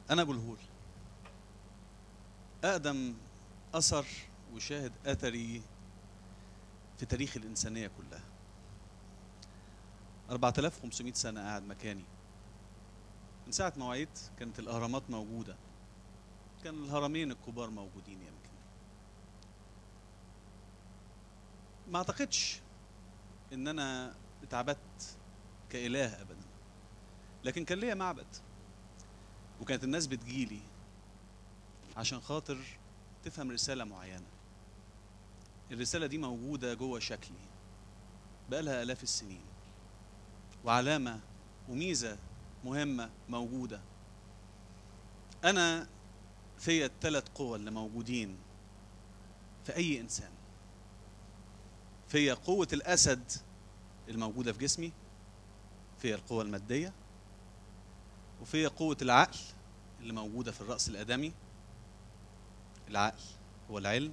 أنا أبو الهول أقدم أثر وشاهد أثري في تاريخ الإنسانية كلها 4500 سنة قاعد مكاني من ساعة ما وعيت كانت الأهرامات موجودة كان الهرمين الكبار موجودين يمكن ما أعتقدش إن أنا اتعبدت كإله أبدا لكن كان ليا معبد وكانت الناس بتجيلي عشان خاطر تفهم رسالة معينة الرسالة دي موجودة جوه شكلي بقالها آلاف السنين وعلامة وميزة مهمة موجودة أنا فيا الثلاث قوى اللي موجودين في أي إنسان فيا قوة الأسد الموجودة في جسمي فيا القوة المادية وفيا قوة العقل اللي موجودة في الرأس الآدمي العقل هو العلم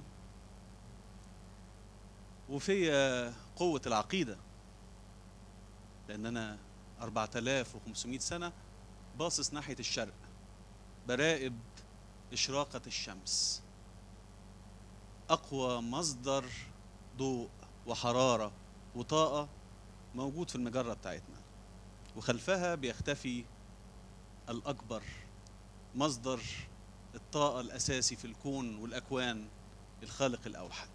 وفيا قوة العقيدة لأن أنا 4500 سنة باصص ناحية الشرق براقب إشراقة الشمس أقوى مصدر ضوء وحرارة وطاقة موجود في المجرة بتاعتنا وخلفها بيختفي الأكبر مصدر الطاقة الأساسي في الكون والأكوان الخالق الأوحد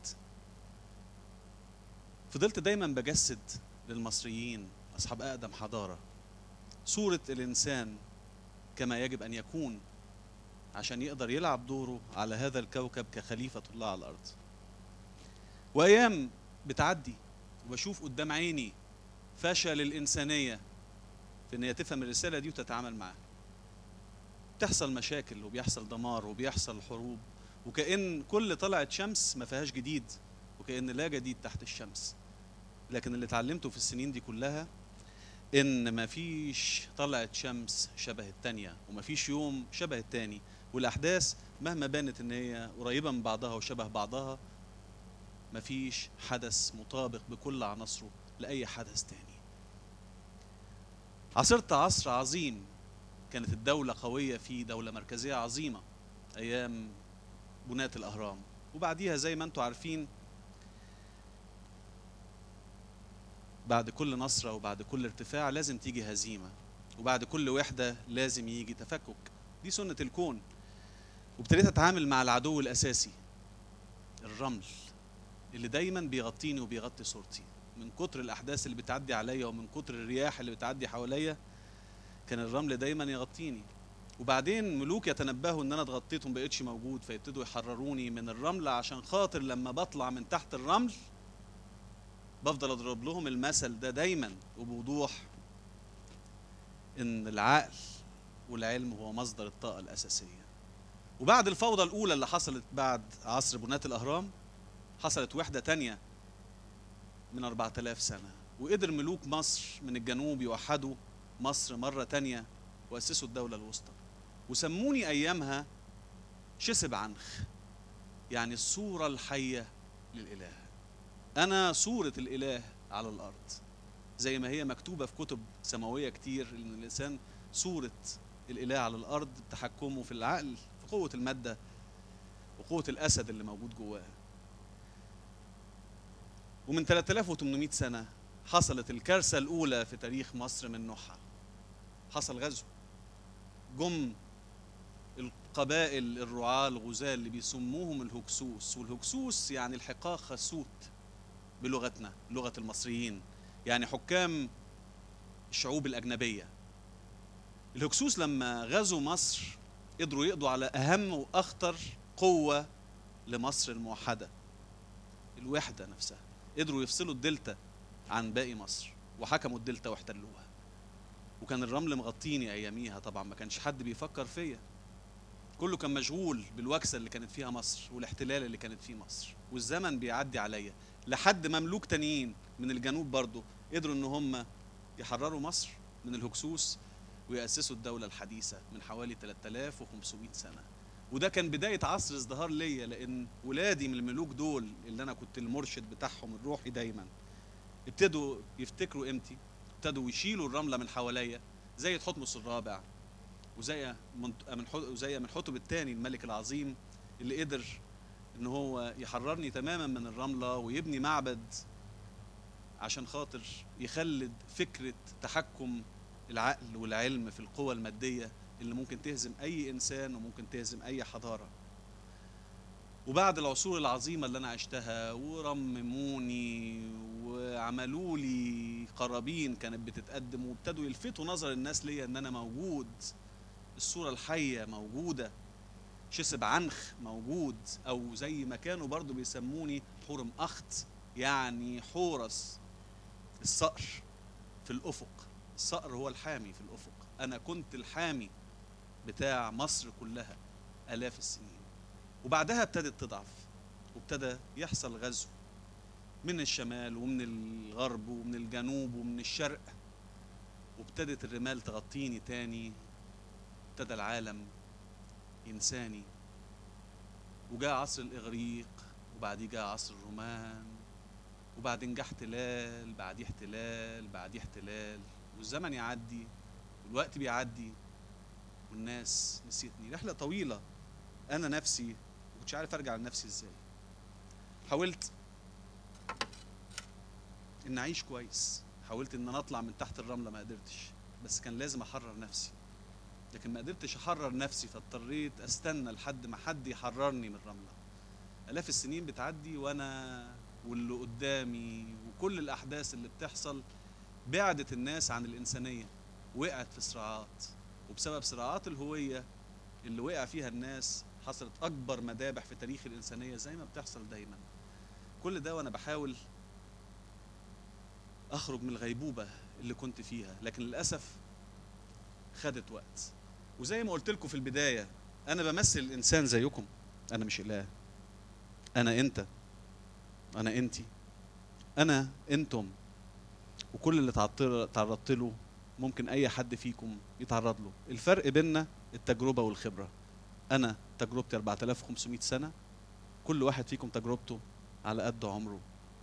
فضلت دايما بجسد للمصريين أصحاب أقدم حضارة صورة الإنسان كما يجب أن يكون عشان يقدر يلعب دوره على هذا الكوكب كخليفة الله على الأرض وأيام بتعدي وبشوف قدام عيني فشل الإنسانية في إن هي تفهم الرسالة دي وتتعامل معاها بتحصل مشاكل وبيحصل دمار وبيحصل حروب وكأن كل طلعت شمس ما فيهاش جديد وكأن لا جديد تحت الشمس لكن اللي اتعلمته في السنين دي كلها ان ما فيش طلعت شمس شبه التانية وما فيش يوم شبه التاني والاحداث مهما بانت ان هي قريبة من بعضها وشبه بعضها ما فيش حدث مطابق بكل عناصره لأي حدث تاني عصرت عصر عظيم كانت الدولة قوية فيه دولة مركزية عظيمة أيام بناة الأهرام وبعديها زي ما انتم عارفين بعد كل نصرة وبعد كل ارتفاع لازم تيجي هزيمة وبعد كل وحدة لازم يجي تفكك دي سنة الكون وابتديت أتعامل مع العدو الأساسي الرمل اللي دايما بيغطيني وبيغطي صورتي من كتر الأحداث اللي بتعدي عليا ومن كتر الرياح اللي بتعدي حواليا كان الرمل دايما يغطيني وبعدين ملوك يتنبهوا ان انا اتغطيت وما بقتش موجود فيبتدوا يحرروني من الرمل عشان خاطر لما بطلع من تحت الرمل بفضل اضرب لهم المثل ده دايما وبوضوح ان العقل والعلم هو مصدر الطاقه الاساسيه وبعد الفوضى الاولى اللي حصلت بعد عصر بناة الاهرام حصلت وحده تانية من 4000 سنه وقدر ملوك مصر من الجنوب يوحدوا مصر مره تانية واسسوا الدوله الوسطى وسموني ايامها شسب عنخ يعني الصوره الحيه للاله انا صوره الاله على الارض زي ما هي مكتوبه في كتب سماويه كتير ان الانسان صوره الاله على الارض بتحكمه في العقل في قوه الماده وقوه الاسد اللي موجود جواه ومن 3800 سنه حصلت الكارثه الاولى في تاريخ مصر من نوحها حصل غزو جم القبائل الرعاة الغزاة اللي بيسموهم الهكسوس والهكسوس يعني الحقاق خسوت بلغتنا لغة المصريين يعني حكام الشعوب الأجنبية الهكسوس لما غزوا مصر قدروا يقضوا على أهم وأخطر قوة لمصر الموحدة الوحدة نفسها قدروا يفصلوا الدلتا عن باقي مصر وحكموا الدلتا واحتلوها وكان الرمل مغطيني اياميها طبعا ما كانش حد بيفكر فيا كله كان مشغول بالوكسه اللي كانت فيها مصر والاحتلال اللي كانت فيه مصر والزمن بيعدي عليا لحد مملوك تانيين من الجنوب برضو قدروا ان هم يحرروا مصر من الهكسوس ويأسسوا الدولة الحديثة من حوالي 3500 سنة وده كان بداية عصر ازدهار ليا لأن ولادي من الملوك دول اللي أنا كنت المرشد بتاعهم الروحي دايما ابتدوا يفتكروا قيمتي ابتدوا يشيلوا الرملة من حواليا زي تحتمس الرابع وزي من وزي من حتب الثاني الملك العظيم اللي قدر ان هو يحررني تماما من الرمله ويبني معبد عشان خاطر يخلد فكره تحكم العقل والعلم في القوى الماديه اللي ممكن تهزم اي انسان وممكن تهزم اي حضاره وبعد العصور العظيمه اللي انا عشتها ورمموني وعملوا لي قرابين كانت بتتقدم وابتدوا يلفتوا نظر الناس ليا ان انا موجود الصوره الحيه موجوده شسب عنخ موجود او زي ما كانوا برضو بيسموني حورم اخت يعني حورس الصقر في الافق الصقر هو الحامي في الافق انا كنت الحامي بتاع مصر كلها الاف السنين وبعدها ابتدت تضعف وابتدى يحصل غزو من الشمال ومن الغرب ومن الجنوب ومن الشرق وابتدت الرمال تغطيني تاني ابتدى العالم إنساني وجاء عصر الإغريق وبعديه جاء عصر الرومان وبعدين جه احتلال بعديه احتلال بعديه احتلال والزمن يعدي والوقت بيعدي والناس نسيتني رحلة طويلة أنا نفسي ما كنتش عارف أرجع لنفسي إزاي حاولت إن أعيش كويس حاولت إن أنا أطلع من تحت الرملة ما قدرتش بس كان لازم أحرر نفسي لكن ما قدرتش احرر نفسي فاضطريت استنى لحد ما حد يحررني من الرمله الاف السنين بتعدي وانا واللي قدامي وكل الاحداث اللي بتحصل بعدت الناس عن الانسانيه وقعت في صراعات وبسبب صراعات الهويه اللي وقع فيها الناس حصلت اكبر مذابح في تاريخ الانسانيه زي ما بتحصل دايما كل ده وانا بحاول اخرج من الغيبوبه اللي كنت فيها لكن للاسف خدت وقت وزي ما قلت لكم في البدايه انا بمثل الانسان زيكم انا مش اله انا انت انا انتي انا انتم وكل اللي تعرضت له ممكن اي حد فيكم يتعرض له الفرق بيننا التجربه والخبره انا تجربتي 4500 سنه كل واحد فيكم تجربته على قد عمره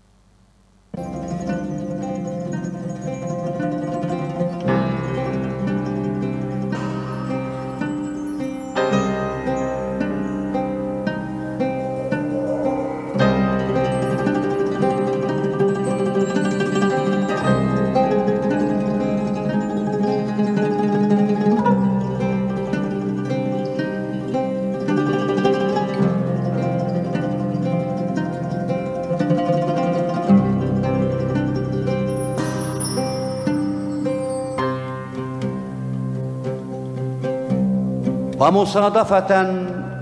ومصادفة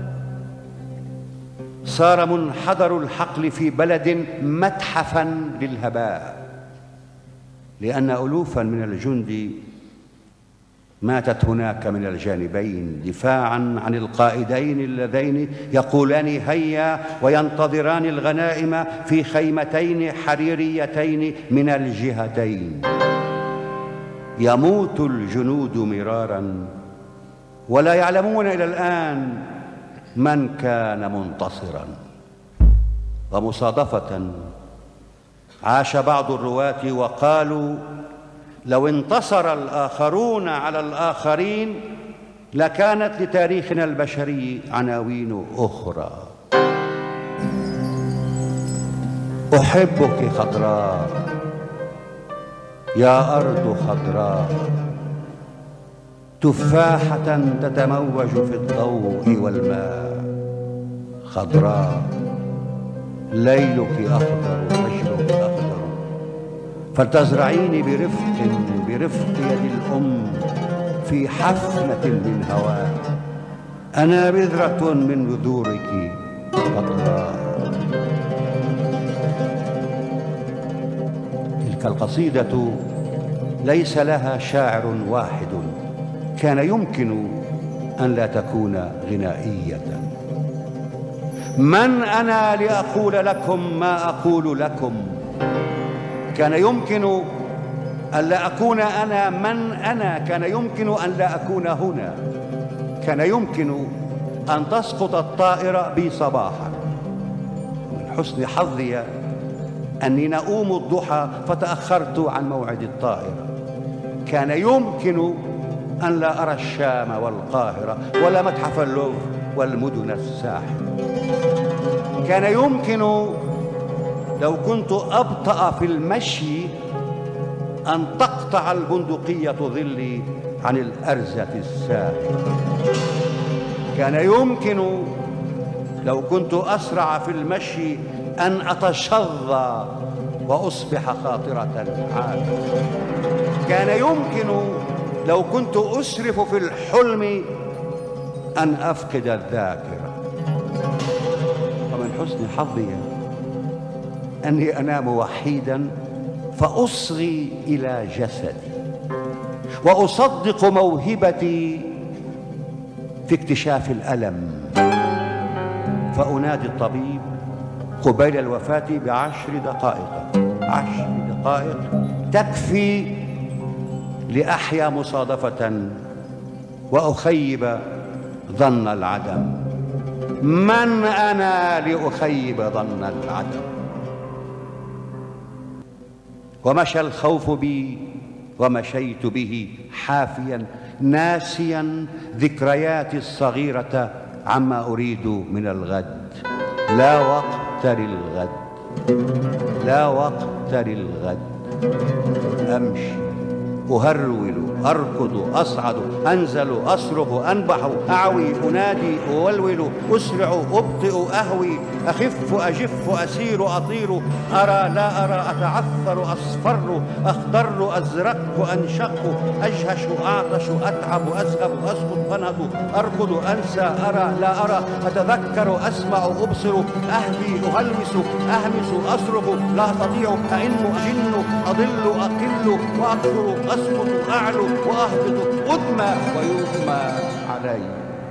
صار منحدر الحقل في بلد متحفا للهباء لأن ألوفا من الجند ماتت هناك من الجانبين دفاعا عن القائدين اللذين يقولان هيا وينتظران الغنائم في خيمتين حريريتين من الجهتين يموت الجنود مرارا ولا يعلمون الى الان من كان منتصرا ومصادفه عاش بعض الرواه وقالوا لو انتصر الاخرون على الاخرين لكانت لتاريخنا البشري عناوين اخرى احبك خضراء يا ارض خضراء تفاحة تتموج في الضوء والماء خضراء ليلك أخضر فجرك أخضر فلتزرعيني برفق برفق يد الأم في حفنة من هواء أنا بذرة من بذورك خضراء تلك القصيدة ليس لها شاعر واحد كان يمكن ان لا تكون غنائيه من انا لاقول لكم ما اقول لكم كان يمكن ان لا اكون انا من انا كان يمكن ان لا اكون هنا كان يمكن ان تسقط الطائره بي صباحا من حسن حظي اني نؤوم الضحى فتاخرت عن موعد الطائره كان يمكن أن لا أرى الشام والقاهرة ولا متحف اللوفر والمدن الساحرة كان يمكن لو كنت أبطأ في المشي أن تقطع البندقية ظلي عن الأرزة الساحرة كان يمكن لو كنت أسرع في المشي أن أتشظى وأصبح خاطرة عالية كان يمكن لو كنت أسرف في الحلم أن أفقد الذاكرة ومن حسن حظي أني أنام وحيدا فأصغي إلى جسدي وأصدق موهبتي في اكتشاف الألم فأنادي الطبيب قبيل الوفاة بعشر دقائق عشر دقائق تكفي لأحيا مصادفة وأخيب ظن العدم من أنا لأخيب ظن العدم ومشى الخوف بي ومشيت به حافيا ناسيا ذكرياتي الصغيرة عما أريد من الغد لا وقت للغد لا وقت للغد أمشي أهرول أركض أصعد أنزل أصرخ أنبح أعوي أنادي أولول أسرع أبطئ أهوي أخف أجف أسير أطير أرى لا أرى أتعثر أصفر أخضر أزرق أنشق أجهش أعطش أتعب أذهب أسقط أنهض أركض أنسى أرى لا أرى أتذكر أسمع أبصر أهدي أهلوس أهمس أصرخ لا أستطيع أئن أجن أضل أقل وأكثر أسقط أعلو وأهبط أدمى ويغمى علي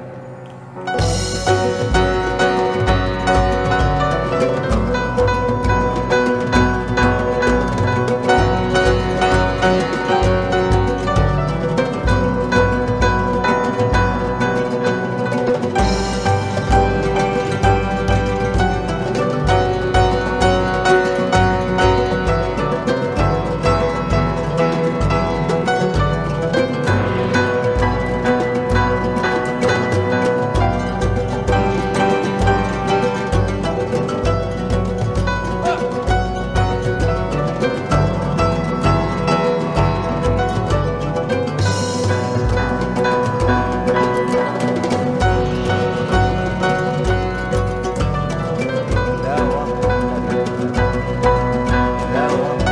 لا وقت للغد. لا وقت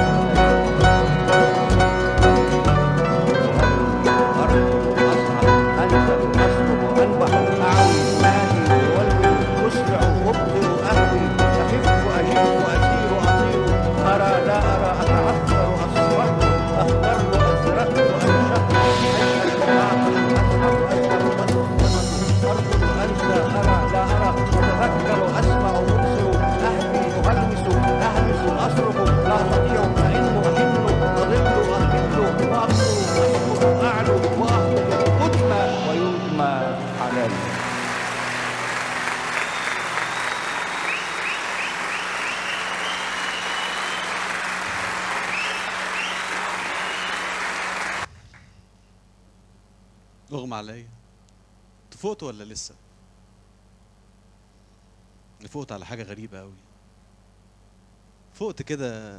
أركض أصعد أنزل أصرخ أنبح أعوي أنادي أولول أسرع أبطئ أهوي أخف أجف أسير أطير أرى لا أرى أتعثر أصفر أخضر أزرق أنشق أجهل أعطش أسحب أسحب أسحب أركض أنسى أرى لا أرى أتذكر أسمع أبصر أهدي أهلوس أهلس أصرخ لا أستطيع أئن أحن أضل أقل وأقصر أسقط أعلو وأهبط أدمى ويغمى علي اغمى عليا انت فقت ولا لسه أنا فقت على حاجه غريبه قوي فقت كده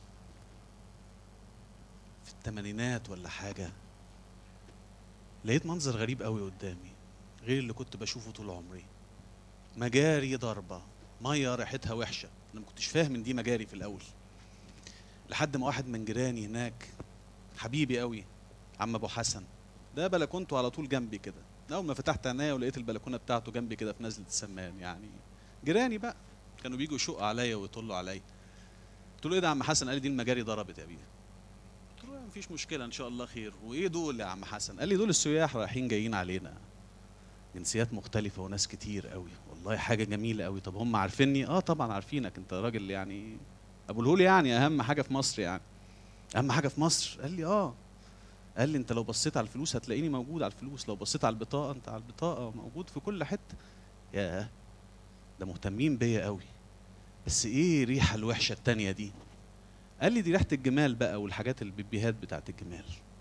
في الثمانينات ولا حاجه لقيت منظر غريب قوي قدامي غير اللي كنت بشوفه طول عمري مجاري ضربه ميه ريحتها وحشه انا ما كنتش فاهم ان دي مجاري في الاول لحد ما واحد من جيراني هناك حبيبي قوي عم ابو حسن ده بلكونته على طول جنبي كده اول ما فتحت عينيا ولقيت البلكونه بتاعته جنبي كده في نزله السمان يعني جيراني بقى كانوا بيجوا يشقوا عليا ويطلوا عليا قلت له ايه ده يا عم حسن قال لي دي المجاري ضربت يا بيه قلت له مفيش مشكله ان شاء الله خير وايه دول يا عم حسن قال لي دول السياح رايحين جايين علينا جنسيات مختلفه وناس كتير قوي والله حاجه جميله قوي طب هم عارفيني اه طبعا عارفينك انت راجل يعني ابو الهول يعني اهم حاجه في مصر يعني اهم حاجه في مصر قال لي اه قال لي انت لو بصيت على الفلوس هتلاقيني موجود على الفلوس لو بصيت على البطاقه انت على البطاقه موجود في كل حته ياه ده مهتمين بيا قوي بس ايه الريحه الوحشه التانية دي قال لي دي ريحه الجمال بقى والحاجات البيبيهات بتاعت الجمال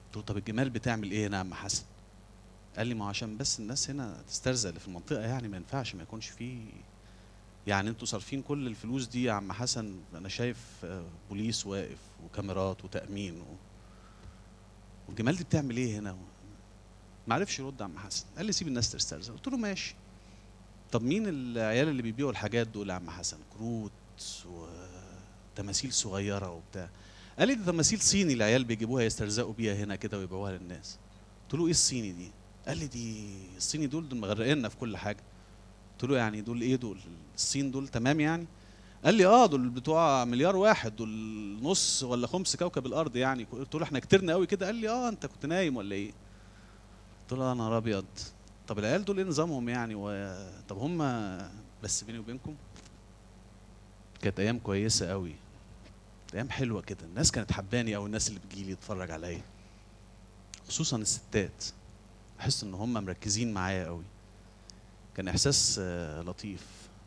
قلت له طب الجمال بتعمل ايه هنا يا عم حسن قال لي ما هو عشان بس الناس هنا تسترزق اللي في المنطقه يعني ما ينفعش ما يكونش فيه يعني انتوا صارفين كل الفلوس دي يا عم حسن انا شايف آه، بوليس واقف وكاميرات وتامين و... والجمال دي بتعمل ايه هنا ما عرفش يرد عم حسن قال لي سيب الناس تسترزق قلت له ماشي طب مين العيال اللي بيبيعوا الحاجات دول يا عم حسن كروت وتماثيل صغيره وبتاع قال لي دي تماثيل صيني العيال بيجيبوها يسترزقوا بيها هنا كده ويبيعوها للناس قلت له ايه الصيني دي قال لي دي الصيني دول دول مغرقيننا في كل حاجه قلت له يعني دول ايه دول الصين دول تمام يعني قال لي اه دول بتوع مليار واحد دول نص ولا خمس كوكب الارض يعني قلت له احنا كترنا قوي كده قال لي اه انت كنت نايم ولا ايه قلت له يا نهار ابيض طب العيال دول ايه نظامهم يعني و... طب هم بس بيني وبينكم كانت ايام كويسه قوي ايام حلوه كده الناس كانت حباني او الناس اللي بتجيلي تتفرج عليا خصوصا الستات احس ان هم مركزين معايا قوي كان احساس آه، لطيف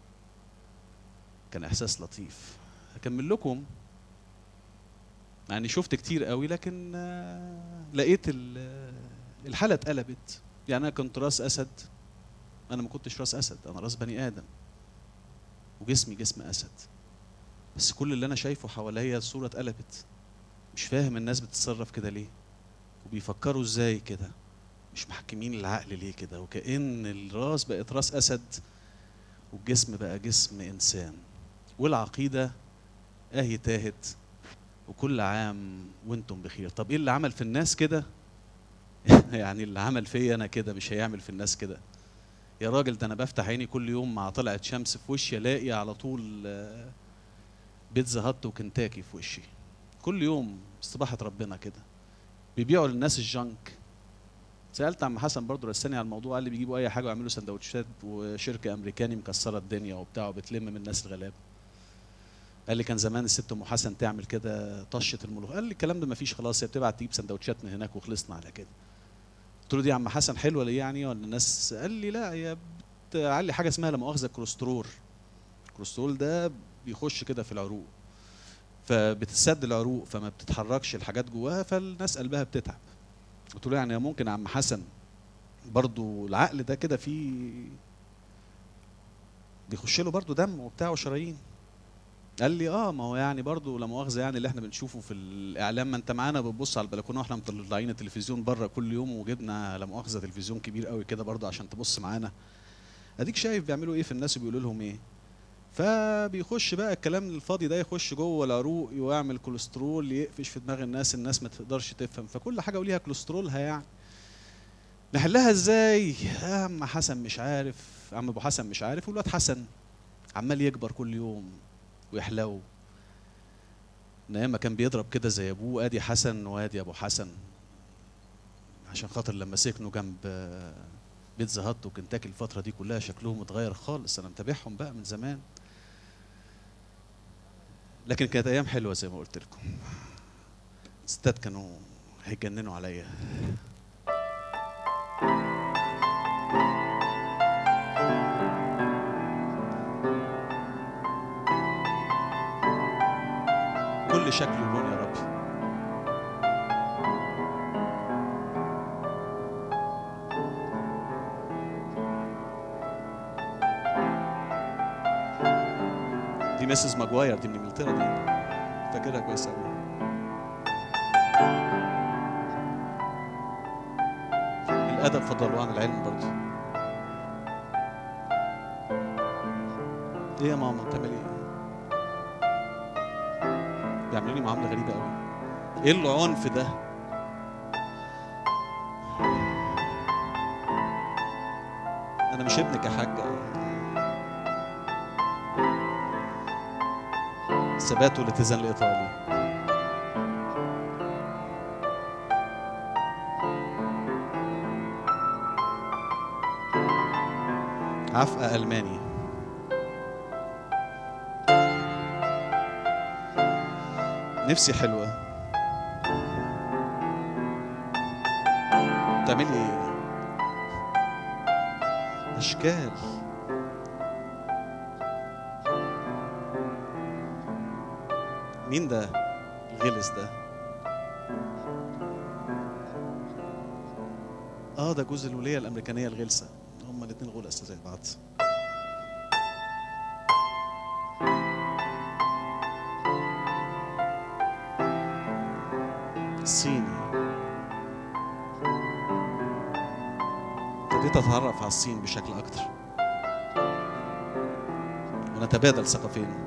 كان احساس لطيف هكمل لكم يعني شفت كتير قوي لكن آه، لقيت ال- الحاله اتقلبت يعني انا كنت راس اسد انا ما كنتش راس اسد انا راس بني ادم وجسمي جسم اسد بس كل اللي انا شايفه حواليا الصوره اتقلبت مش فاهم الناس بتتصرف كده ليه وبيفكروا ازاي كده مش محكمين العقل ليه كده وكأن الراس بقت راس أسد والجسم بقى جسم إنسان والعقيدة أهي تاهت وكل عام وانتم بخير طب ايه اللي عمل في الناس كده يعني اللي عمل فيا انا كده مش هيعمل في الناس كده يا راجل ده انا بفتح عيني كل يوم مع طلعت شمس في وشي الاقي على طول آه، بيتزا هات وكنتاكي في وشي كل يوم استباحة ربنا كده بيبيعوا للناس الجنك سالت عم حسن برضو رساني على الموضوع قال لي بيجيبوا اي حاجه ويعملوا سندوتشات وشركه امريكاني مكسره الدنيا وبتاع وبتلم من الناس الغلابه قال لي كان زمان الست ام حسن تعمل كده طشه الملوخيه قال لي الكلام ده مفيش خلاص هي بتبعت تجيب سندوتشات من هناك وخلصنا على كده قلت له دي يا عم حسن حلوه ليه يعني ولا الناس قال لي لا هي بتعلي حاجه اسمها لا مؤاخذه كوليسترول الكوليسترول ده بيخش كده في العروق فبتسد العروق فما بتتحركش الحاجات جواها فالناس قلبها بتتعب قلت له يعني ممكن يا عم حسن برضو العقل ده كده فيه بيخش له برضو دم وبتاع وشرايين قال لي اه ما هو يعني برضو لا مؤاخذه يعني اللي احنا بنشوفه في الاعلام ما انت معانا بتبص على البلكونه واحنا مطلعين التلفزيون بره كل يوم وجبنا لا مؤاخذه تلفزيون كبير قوي كده برضو عشان تبص معانا اديك شايف بيعملوا ايه في الناس وبيقولوا لهم ايه فبيخش بقى الكلام الفاضي ده يخش جوه العروق ويعمل كوليسترول يقفش في دماغ الناس الناس ما تقدرش تفهم فكل حاجه وليها كوليسترولها يعني نحلها ازاي يا عم حسن مش عارف عم ابو حسن مش عارف والواد حسن عمال يكبر كل يوم ويحلو من ايام ما كان بيضرب كده زي ابوه ادي حسن وادي ابو حسن عشان خاطر لما سكنوا جنب آه، بيتزا هات وكنتاكي الفتره دي كلها شكلهم اتغير خالص انا متابعهم بقى من زمان لكن كانت ايام حلوه زي ما قلت لكم الستات كانوا هيجننوا عليا كل شكل ولون يا رب دي ميسيس ماجواير دي من انجلترا دي فاكرها كويس قوي الادب فضلوا عن العلم برضه ايه يا ماما بتعملي ايه بيعملوا لي معامله غريبه قوي ايه العنف ده انا مش ابنك يا حاجه ثبات والاتزان الايطالي عفقة ألماني نفسي حلوة تعملي ايه؟ أشكال مين ده الغلس ده اه ده جوز الوليه الامريكانيه الغلسه هما الاثنين غلس زي بعض الصيني ابتديت اتعرف على الصين بشكل اكتر ونتبادل ثقافين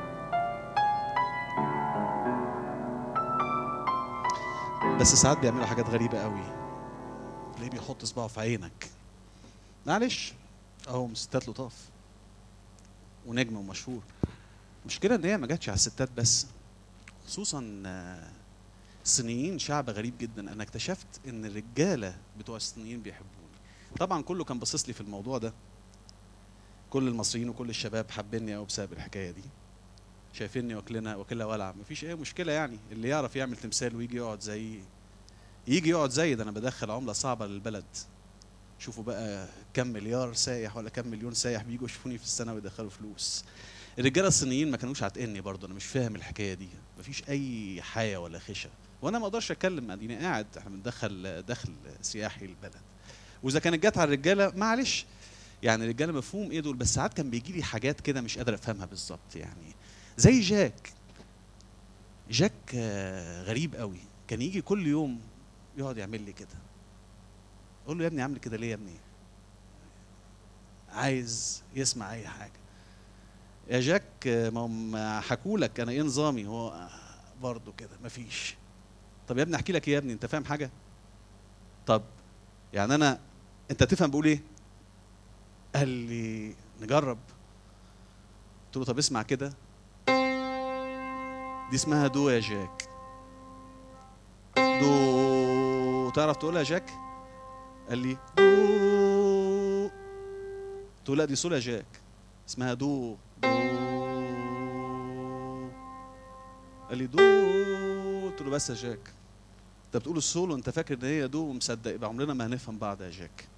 بس ساعات بيعملوا حاجات غريبه قوي ليه بيحط صباعه في عينك معلش اهو ستات لطاف ونجم ومشهور المشكله ان هي ما جاتش على الستات بس خصوصا آه، الصينيين شعب غريب جدا انا اكتشفت ان الرجاله بتوع الصينيين بيحبوني طبعا كله كان باصص لي في الموضوع ده كل المصريين وكل الشباب حابيني قوي بسبب الحكايه دي شايفيني واكلنا واكلها ولع مفيش اي مشكله يعني اللي يعرف يعمل تمثال ويجي يقعد زي يجي يقعد زي ده انا بدخل عمله صعبه للبلد شوفوا بقى كم مليار سايح ولا كم مليون سايح بيجوا يشوفوني في السنه ويدخلوا فلوس الرجاله الصينيين ما كانوش عاتقني برضه انا مش فاهم الحكايه دي مفيش اي حياه ولا خشه وانا ما اقدرش اتكلم اديني قاعد احنا بندخل دخل سياحي للبلد واذا كانت جت على الرجاله معلش يعني الرجاله مفهوم ايه دول بس ساعات كان بيجي لي حاجات كده مش قادر افهمها بالظبط يعني زي جاك جاك آه، غريب قوي كان يجي كل يوم يقعد يعمل لي كده اقول له يا ابني عامل كده ليه يا ابني عايز يسمع اي حاجه يا جاك آه، ما هم حكوا لك انا ايه نظامي هو آه، برضه كده مفيش طب يا ابني احكي لك ايه يا ابني انت فاهم حاجه طب يعني انا انت تفهم بقول ايه قال لي نجرب قلت له طب اسمع كده دي اسمها دو يا جاك دو تعرف تقولها يا جاك قال لي دو قلت له لا دي سول يا جاك اسمها دو دو قال لي دو قلت له بس يا جاك انت بتقول السولو انت فاكر ان هي دو ومصدق يبقى عمرنا ما هنفهم بعض يا جاك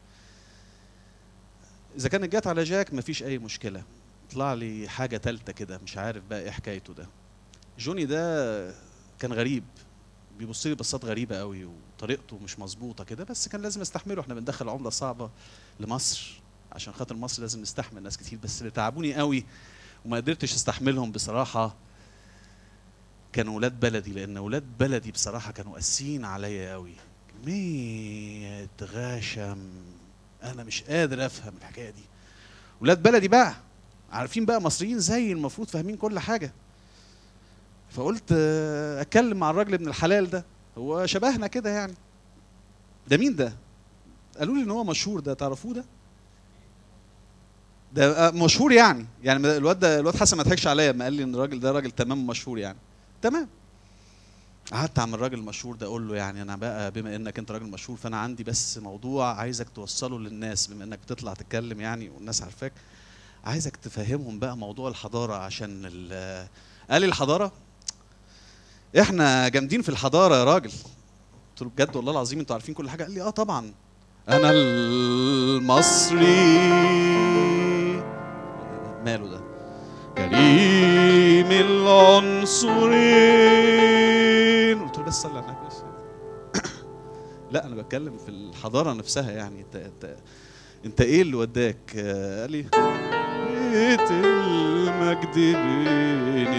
اذا كانت جت على جاك مفيش اي مشكله طلع لي حاجه تالته كده مش عارف بقى ايه حكايته ده جوني ده كان غريب بيبص لي بصات غريبه قوي وطريقته مش مظبوطه كده بس كان لازم استحمله احنا بندخل عمله صعبه لمصر عشان خاطر مصر لازم نستحمل ناس كتير بس اللي تعبوني قوي وما قدرتش استحملهم بصراحه كانوا ولاد بلدي لان ولاد بلدي بصراحه كانوا قاسيين عليا قوي كميه غشم انا مش قادر افهم الحكايه دي ولاد بلدي بقى عارفين بقى مصريين زي المفروض فاهمين كل حاجه فقلت آه، اتكلم مع الراجل ابن الحلال ده هو شبهنا كده يعني ده مين ده قالوا لي ان هو مشهور ده تعرفوه ده ده آه، مشهور يعني يعني الواد ده الواد حسن ما ضحكش عليا لما قال لي ان الراجل ده راجل تمام مشهور يعني تمام قعدت عم الراجل المشهور ده اقول له يعني انا بقى بما انك انت راجل مشهور فانا عندي بس موضوع عايزك توصله للناس بما انك بتطلع تتكلم يعني والناس عارفاك عايزك تفهمهم بقى موضوع الحضاره عشان ال- قال لي الحضاره احنا جامدين في الحضاره يا راجل قلت له بجد والله العظيم انتوا عارفين كل حاجه قال لي اه طبعا انا المصري ماله ده كريم العنصرين قلت له بس صلي على النبي بس لا انا بتكلم في الحضاره نفسها يعني انت انت انت ايه اللي وداك آه، قال لي بيت المجد بين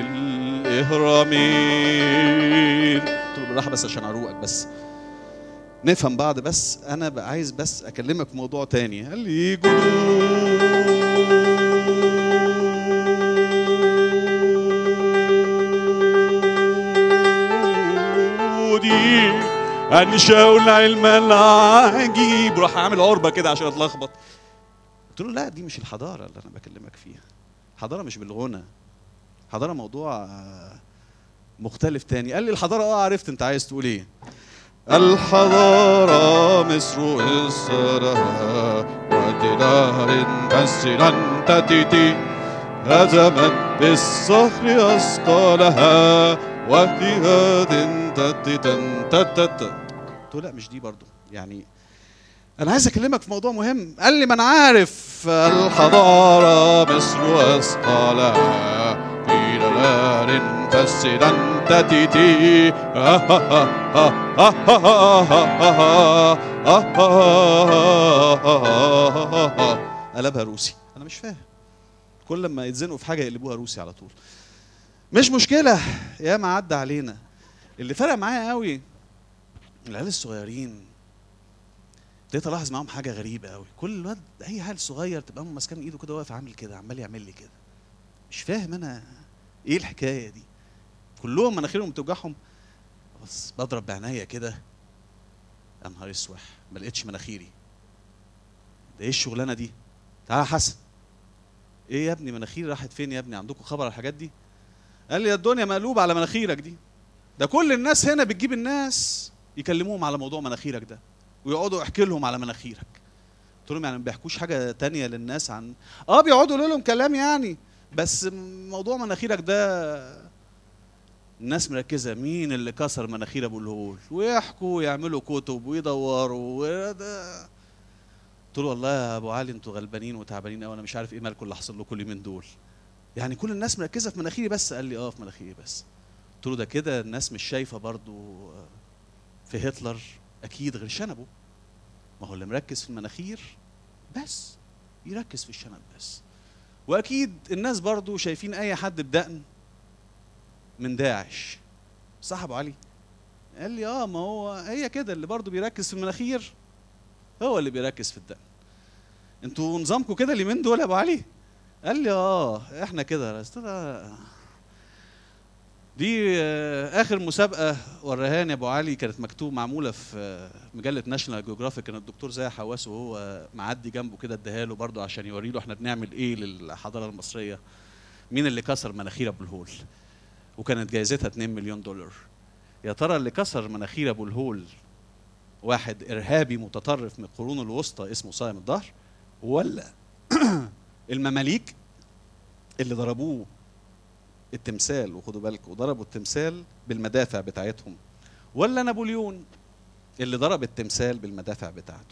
الاهرامين قلت له بالراحه بس عشان اروقك بس نفهم بعض بس انا بقى عايز بس اكلمك في موضوع تاني قال لي جدودي انشأوا العلم العجيب راح عامل عربه كده عشان اتلخبط قلت له لا دي مش الحضاره اللي انا بكلمك فيها الحضاره مش بالغنى الحضاره موضوع آه، مختلف تاني قال لي الحضاره اه عرفت انت عايز تقول ايه الحضارة مصر إصرها ودينار كسرا تتيتي هزمت بالصخر أثقالها واجتهاد تتتن تتت قلت له لا مش دي برضو يعني انا عايز اكلمك في موضوع مهم قال لي ما انا عارف الحضاره مصر اثقالها في نار كسرا تتتي قلبها روسي انا مش فاهم كل لما يتزنقوا في حاجه يقلبوها روسي على طول مش مشكله يا ما عدى علينا اللي فرق معايا قوي العيال الصغيرين ابتديت الاحظ معاهم حاجه غريبه قوي كل الواد اي عيل صغير تبقى ماسكاه من ايده كده واقف عامل كده عمال يعمل لي كده مش فاهم انا ايه الحكايه دي كلهم مناخيرهم بتوجعهم بس بضرب بعينيا كده يا نهار اسوح ما لقيتش مناخيري ده ايه الشغلانه دي تعالى يا حسن ايه يا ابني مناخيري راحت فين يا ابني عندكم خبر على الحاجات دي قال لي الدنيا مقلوبه على مناخيرك دي ده كل الناس هنا بتجيب الناس يكلموهم على موضوع مناخيرك ده ويقعدوا يحكي لهم على مناخيرك قلت لهم يعني ما بيحكوش حاجه تانية للناس عن اه بيقعدوا يقولوا لهم كلام يعني بس موضوع مناخيرك ده الناس مركزه مين اللي كسر مناخير ابو الهول ويحكوا ويعملوا كتب ويدوروا وده قلت له والله يا ابو علي انتوا غلبانين وتعبانين قوي انا مش عارف ايه مالكم اللي حصل لكم اليومين دول يعني كل الناس مركزه في مناخيري بس قال لي اه في مناخيري بس قلت له ده كده الناس مش شايفه برضو في هتلر اكيد غير شنبه ما هو اللي مركز في المناخير بس يركز في الشنب بس واكيد الناس برضو شايفين اي حد بدقن من داعش صح ابو علي قال لي اه ما هو هي كده اللي برضو بيركز في المناخير هو اللي بيركز في الدقن انتوا نظامكم كده اليومين دول يا ابو علي قال لي اه احنا كده قلت له دي آه، اخر مسابقه ورهاني ابو علي كانت مكتوب معموله في آه، مجله ناشونال جيوغرافيك كان الدكتور زاهي حواس وهو معدي جنبه كده اداها له برضه عشان يوري له احنا بنعمل ايه للحضاره المصريه مين اللي كسر مناخير ابو الهول وكانت جايزتها 2 مليون دولار يا ترى اللي كسر مناخير ابو الهول واحد ارهابي متطرف من القرون الوسطى اسمه صايم الظهر ولا المماليك اللي ضربوه التمثال وخدوا بالكم ضربوا التمثال بالمدافع بتاعتهم ولا نابليون اللي ضرب التمثال بالمدافع بتاعته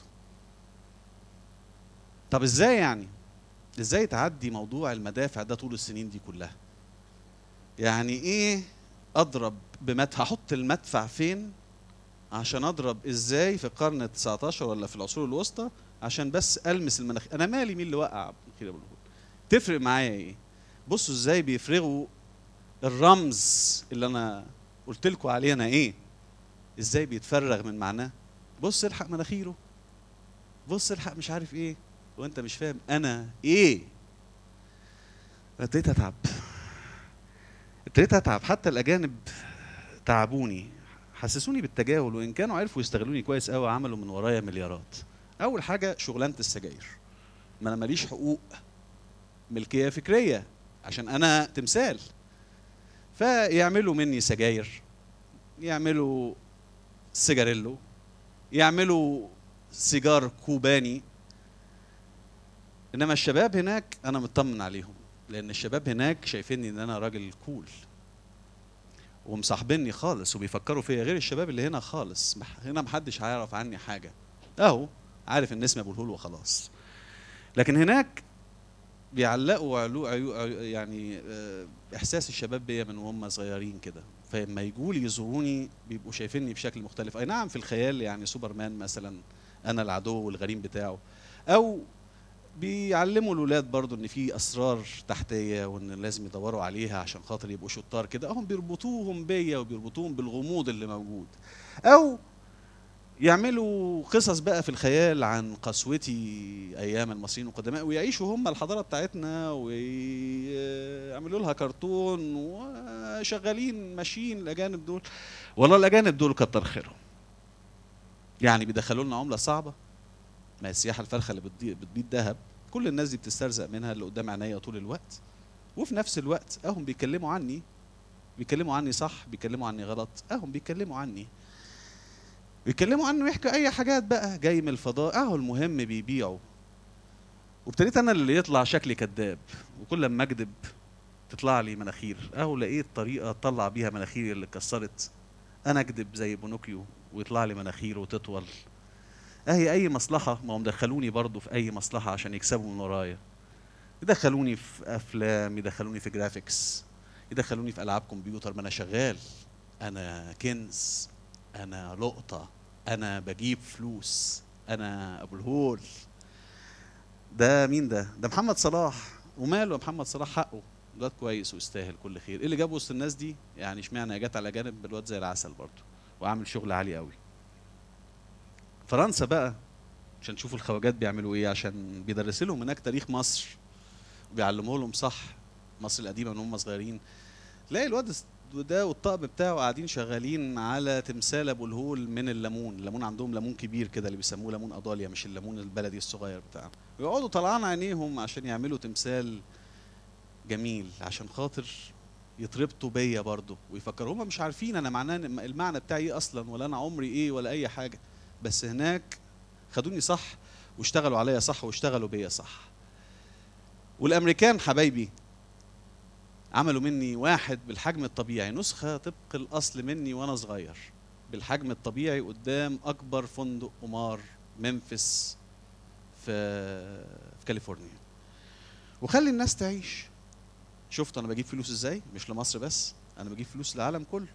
طب ازاي يعني ازاي تعدي موضوع المدافع ده طول السنين دي كلها يعني ايه اضرب بمدفع احط المدفع فين عشان اضرب ازاي في القرن ال 19 ولا في العصور الوسطى عشان بس المس المناخير انا مالي مين اللي وقع مناخير ابو الهول تفرق معايا ايه بصوا ازاي بيفرغوا الرمز اللي انا قلت لكم عليه انا ايه ازاي بيتفرغ من معناه بص الحق مناخيره بص الحق مش عارف ايه وانت مش فاهم انا ايه ابتديت اتعب ابتديت اتعب حتى الاجانب تعبوني حسسوني بالتجاهل وان كانوا عرفوا يستغلوني كويس قوي عملوا من ورايا مليارات اول حاجه شغلانه السجاير ما انا ماليش حقوق ملكيه فكريه عشان انا تمثال فيعملوا مني سجاير يعملوا سيجاريلو يعملوا سيجار كوباني انما الشباب هناك انا مطمن عليهم لان الشباب هناك شايفيني ان انا راجل كول ومصاحبيني خالص وبيفكروا فيا غير الشباب اللي هنا خالص مح- هنا محدش هيعرف عني حاجه اهو عارف ان اسمي ابو الهول وخلاص لكن هناك بيعلقوا علو عيو عيو- يعني آه، احساس الشباب بيا من وهم صغيرين كده فلما يجوا لي يزوروني بيبقوا شايفيني بشكل مختلف اي نعم في الخيال يعني سوبرمان مثلا انا العدو والغريم بتاعه او بيعلموا الاولاد برضو ان في اسرار تحتيه وان لازم يدوروا عليها عشان خاطر يبقوا شطار كده هم بيربطوهم بيا وبيربطوهم بالغموض اللي موجود او يعملوا قصص بقى في الخيال عن قسوتي ايام المصريين القدماء ويعيشوا هم الحضاره بتاعتنا ويعملوا لها كرتون وشغالين ماشيين الاجانب دول والله الاجانب دول كتر خيرهم يعني بيدخلوا لنا عمله صعبه ما هي السياحه الفارخه اللي بتضي- بتبيض ذهب كل الناس دي بتسترزق منها اللي قدام عينيا طول الوقت وفي نفس الوقت اهم بيتكلموا عني بيتكلموا عني صح بيتكلموا عني غلط اهم بيتكلموا عني بيتكلموا عنه يحكوا اي حاجات بقى جاي من الفضاء اهو المهم بيبيعوا وابتديت انا اللي يطلع شكلي كذاب وكل لما اكذب تطلع لي مناخير اهو لقيت طريقه اطلع بيها مناخيري اللي اتكسرت انا اكذب زي بونوكيو ويطلع لي مناخير وتطول اهي اي مصلحه ما هم دخلوني برضو في اي مصلحه عشان يكسبوا من ورايا يدخلوني في افلام يدخلوني في جرافيكس يدخلوني في العاب كمبيوتر ما انا شغال انا كنز انا لقطه انا بجيب فلوس انا ابو الهول ده مين ده ده محمد صلاح وماله يا محمد صلاح حقه الواد كويس ويستاهل كل خير ايه اللي جابه وسط الناس دي يعني اشمعنى جت على جانب الواد زي العسل برضه وعامل شغل عالي قوي فرنسا بقى عشان تشوفوا الخواجات بيعملوا ايه عشان بيدرس لهم هناك تاريخ مصر وبيعلموا لهم صح مصر القديمه من هم صغيرين تلاقي الواد ده والطقم بتاعه قاعدين شغالين على تمثال ابو الهول من الليمون الليمون عندهم ليمون كبير كده اللي بيسموه ليمون اضاليا مش الليمون البلدي الصغير بتاعنا ويقعدوا طلعان عينيهم عشان يعملوا تمثال جميل عشان خاطر يتربطوا بيا برضه ويفكروا هم مش عارفين انا معناه المعنى بتاعي ايه اصلا ولا انا عمري ايه ولا اي حاجه بس هناك خدوني صح واشتغلوا عليا صح واشتغلوا بيا صح والامريكان حبايبي عملوا مني واحد بالحجم الطبيعي نسخه طبق الاصل مني وانا صغير بالحجم الطبيعي قدام اكبر فندق قمار ممفيس في في كاليفورنيا وخلي الناس تعيش شفت انا بجيب فلوس ازاي مش لمصر بس انا بجيب فلوس للعالم كله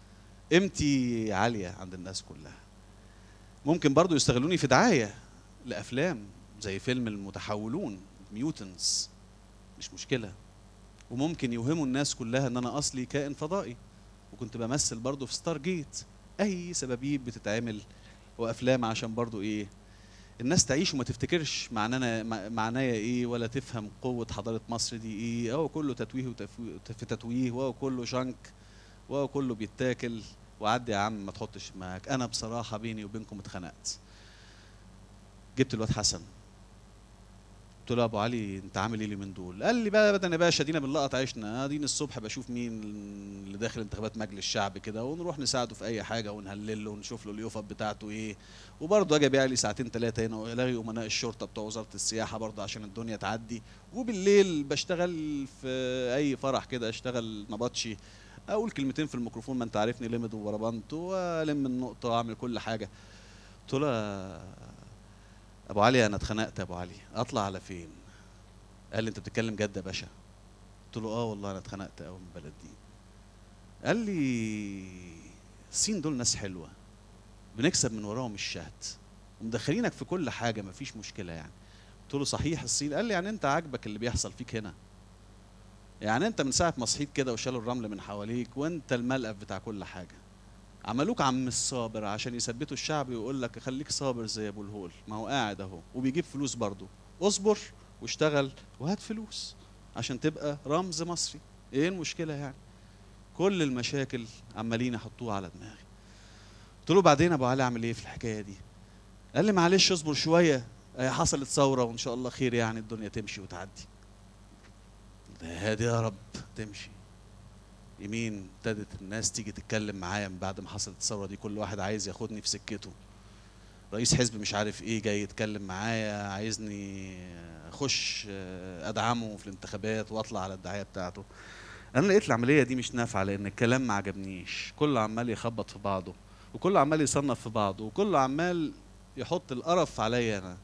قيمتي عاليه عند الناس كلها ممكن برضو يستغلوني في دعايه لافلام زي فيلم المتحولون ميوتنز مش مشكله وممكن يوهموا الناس كلها ان انا اصلي كائن فضائي وكنت بمثل برضو في ستار جيت اي سبابيب بتتعمل وافلام عشان برضو ايه الناس تعيش وما تفتكرش معنانا معنايا ايه ولا تفهم قوه حضاره مصر دي ايه هو كله تتويه وتفويه في تتويه وهو كله جنك وهو كله بيتاكل وعدي يا عم ما تحطش معاك انا بصراحه بيني وبينكم اتخنقت جبت الواد حسن قلت له يا ابو علي انت عامل ايه اليومين دول؟ قال لي بقى بدنا يا باشا ادينا بنلقط عيشنا اديني الصبح بشوف مين اللي داخل انتخابات مجلس الشعب كده ونروح نساعده في اي حاجه ونهلل له ونشوف له اليوفط بتاعته ايه وبرضه اجي ابيع لي ساعتين ثلاثه هنا والغي امناء الشرطه بتوع وزاره السياحه برضه عشان الدنيا تعدي وبالليل بشتغل في اي فرح كده اشتغل نبطشي اقول كلمتين في الميكروفون ما انت عارفني لمد وبربنت والم النقطه واعمل كل حاجه قلت له ابو علي انا اتخنقت يا ابو علي اطلع على فين قال لي انت بتتكلم جد يا باشا قلت له اه والله انا اتخنقت قوي من البلد دي قال لي الصين دول ناس حلوه بنكسب من وراهم الشهد ومدخلينك في كل حاجه مفيش مشكله يعني قلت له صحيح الصين قال لي يعني انت عاجبك اللي بيحصل فيك هنا يعني انت من ساعه ما صحيت كده وشالوا الرمل من حواليك وانت الملقف بتاع كل حاجه عملوك عم الصابر عشان يثبتوا الشعب ويقول لك خليك صابر زي ابو الهول ما هو قاعد اهو وبيجيب فلوس برضه اصبر واشتغل وهات فلوس عشان تبقى رمز مصري ايه المشكله يعني كل المشاكل عمالين يحطوها على دماغي قلت له بعدين ابو علي اعمل ايه في الحكايه دي قال لي معلش اصبر شويه هي حصلت ثوره وان شاء الله خير يعني الدنيا تمشي وتعدي ده هادي يا رب تمشي يمين ابتدت الناس تيجي تتكلم معايا من بعد ما حصلت الثوره دي كل واحد عايز ياخدني في سكته رئيس حزب مش عارف ايه جاي يتكلم معايا عايزني اخش ادعمه في الانتخابات واطلع على الدعايه بتاعته انا لقيت العمليه دي مش نافعه لان الكلام ما عجبنيش كله عمال يخبط في بعضه وكله عمال يصنف في بعضه وكله عمال يحط القرف عليا انا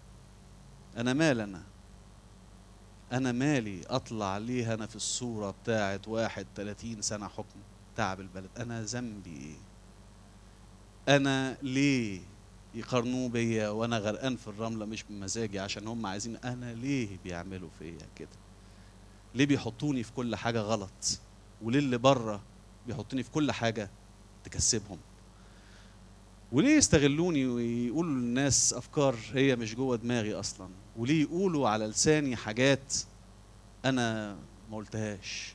انا مال انا انا مالي اطلع ليه انا في الصوره بتاعت واحد 30 سنه حكم تعب البلد انا ذنبي ايه انا ليه يقارنوه بيا وانا غرقان في الرمله مش بمزاجي عشان هم عايزين انا ليه بيعملوا فيا كده ليه بيحطوني في كل حاجه غلط وليه اللي بره بيحطوني في كل حاجه تكسبهم وليه يستغلوني ويقولوا للناس افكار هي مش جوه دماغي اصلا وليه يقولوا على لساني حاجات انا ما قلتهاش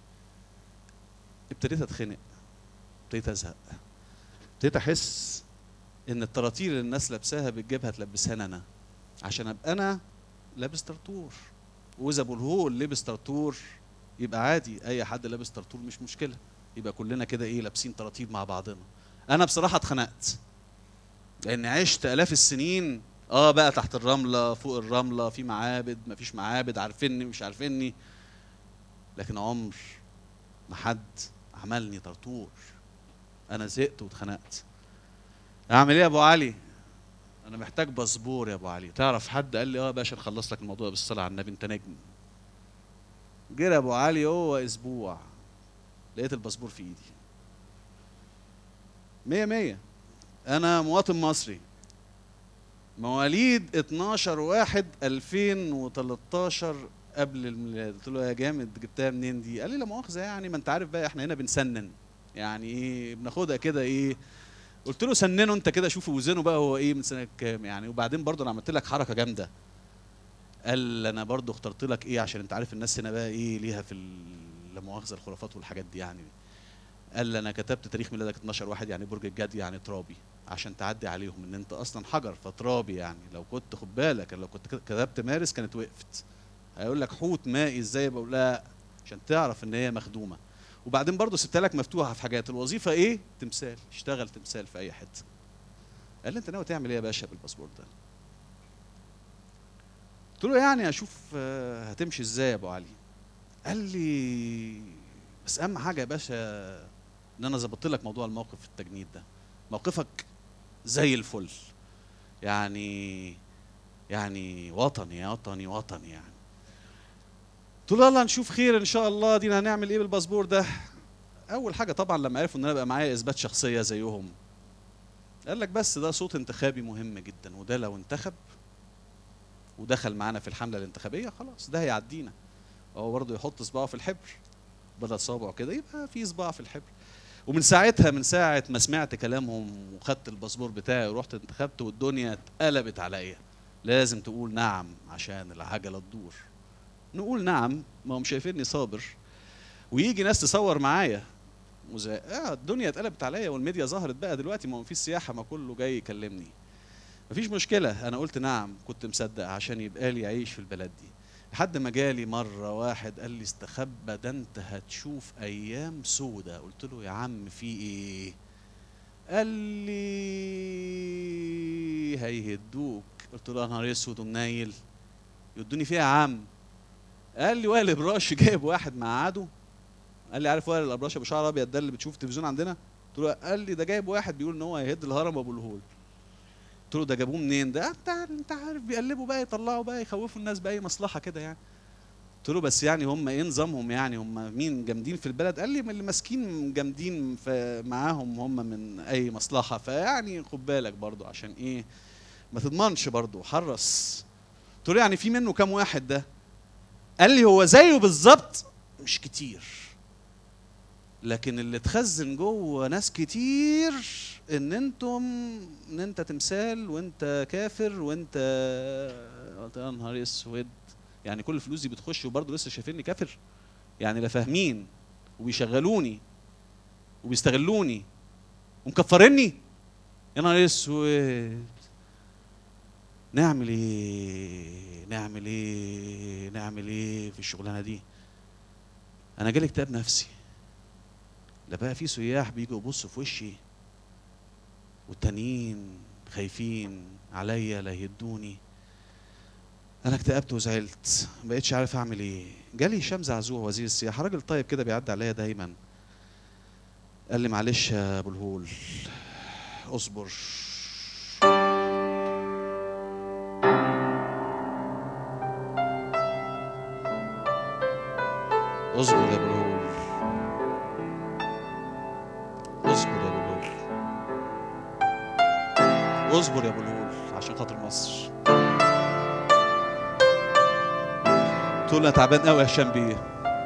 ابتديت اتخنق ابتديت ازهق ابتديت احس ان الطراطير اللي الناس لابساها بتجيبها تلبسها انا عشان ابقى انا لابس طرطور واذا ابو الهول لبس طرطور يبقى عادي اي حد لابس طرطور مش مشكله يبقى كلنا كده ايه لابسين طراطير مع بعضنا انا بصراحه اتخنقت لان عشت الاف السنين اه بقى تحت الرمله فوق الرمله في معابد مفيش معابد عارفيني مش عارفيني لكن عمر ما حد عملني طرطور انا زهقت واتخنقت اعمل ايه يا ابو علي انا محتاج باسبور يا ابو علي تعرف حد قال لي اه يا باشا نخلص لك الموضوع بالصلاه على النبي انت نجم جرى ابو علي هو اسبوع لقيت الباسبور في ايدي مية مية انا مواطن مصري مواليد 12 واحد 2013 قبل الميلاد قلت له يا جامد جبتها منين دي قال لي لا مؤاخذه يعني ما انت عارف بقى احنا هنا بنسنن يعني ايه بناخدها كده ايه قلت له سننه انت كده شوف وزنه بقى هو ايه من سنه كام يعني وبعدين برضه انا عملت لك حركه جامده قال انا برضه اخترت لك ايه عشان انت عارف الناس هنا بقى ايه ليها في ال- لا مؤاخذه الخرافات والحاجات دي يعني قال لي انا كتبت تاريخ ميلادك 12 واحد يعني برج الجدي يعني ترابي عشان تعدي عليهم ان انت اصلا حجر فترابي يعني لو كنت خد بالك لو كنت كتبت مارس كانت وقفت هيقول لك حوت مائي ازاي بقول لا عشان تعرف ان هي مخدومه وبعدين برضه سبتها لك مفتوحه في حاجات الوظيفه ايه تمثال اشتغل تمثال في اي حته قال لي انت ناوي تعمل ايه يا باشا بالباسبور ده قلت له يعني اشوف آه، هتمشي ازاي يا ابو علي قال لي بس اهم حاجه يا باشا ان انا ظبطت لك موضوع الموقف في التجنيد ده موقفك زي الفل يعني يعني وطني وطني وطني يعني قلت له يلا نشوف خير ان شاء الله دينا هنعمل ايه بالباسبور ده اول حاجه طبعا لما عرفوا ان انا بقى معايا اثبات شخصيه زيهم قال لك بس ده صوت انتخابي مهم جدا وده لو انتخب ودخل معانا في الحمله الانتخابيه خلاص ده هيعدينا هو برضه يحط صباعه في الحبر بدل صابعه كده يبقى في صباع في الحبر ومن ساعتها من ساعه ما سمعت كلامهم وخدت الباسبور بتاعي ورحت انتخبت والدنيا اتقلبت عليا لازم تقول نعم عشان العجله تدور نقول نعم ما هم شايفيني صابر ويجي ناس تصور معايا وزي اه الدنيا اتقلبت عليا والميديا ظهرت بقى دلوقتي ما هو في سياحه ما كله جاي يكلمني مفيش مشكله انا قلت نعم كنت مصدق عشان يبقى لي عيش في البلد دي لحد ما جالي مره واحد قال لي استخبى ده انت هتشوف ايام سودة قلت له يا عم في ايه قال لي هيهدوك قلت له يا نهار اسود ومنيل يدوني فيها يا عم قال لي وائل ابراش جايب واحد مقعده قال لي عارف وائل الابراش ابو شعر ابيض ده اللي بتشوف التلفزيون عندنا قلت له قال لي ده جايب واحد بيقول ان هو هيهد الهرم ابو الهول قلت له ده جابوه منين ده انت انت عارف بيقلبوا بقى يطلعوا بقى يخوفوا الناس باي مصلحه كده يعني قلت له بس يعني هم ايه نظامهم يعني هم مين جامدين في البلد قال لي من اللي ماسكين جامدين في معاهم هم من اي مصلحه فيعني خد بالك برضو عشان ايه ما تضمنش برضو حرص قلت له يعني في منه كام واحد ده قال لي هو زيه بالظبط مش كتير لكن اللي تخزن جوه ناس كتير ان انتم ان انت تمثال وانت كافر وانت قلت يا نهار اسود يعني كل الفلوس دي بتخش وبرضه لسه شايفيني كافر يعني لا فاهمين وبيشغلوني وبيستغلوني ومكفرني يا نهار اسود نعمل ايه نعمل ايه نعمل ايه في الشغلانه دي انا جالي اكتئاب نفسي لا بقى في سياح بيجوا يبصوا في وشي والتانيين خايفين عليا لا يهدوني انا اكتئبت وزعلت ما بقتش عارف اعمل ايه جالي هشام زعزوع وزير السياحه راجل طيب كده بيعدي عليا دايما قال لي معلش يا ابو الهول اصبر اصبر يا ابو الهول اصبر يا ابو الهول اصبر يا ابو الهول عشان خاطر مصر قلت له انا تعبان قوي يا هشام بيه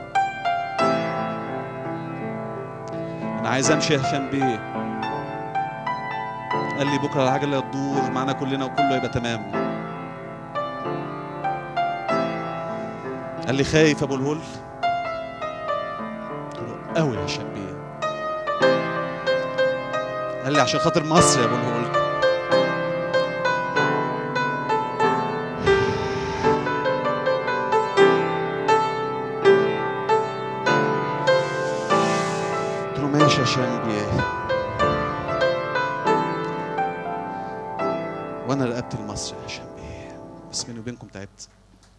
انا عايز امشي يا هشام بيه قال لي بكره العجله تدور معانا كلنا وكله يبقى تمام قال لي خايف يا ابو الهول قلت له قوي يا هشام بيه قال لي عشان خاطر مصر يا ابو الهول قلت له ماشي يا هشام بيه وانا رقبت لمصر يا هشام بيه بس بيني وبينكم تعبت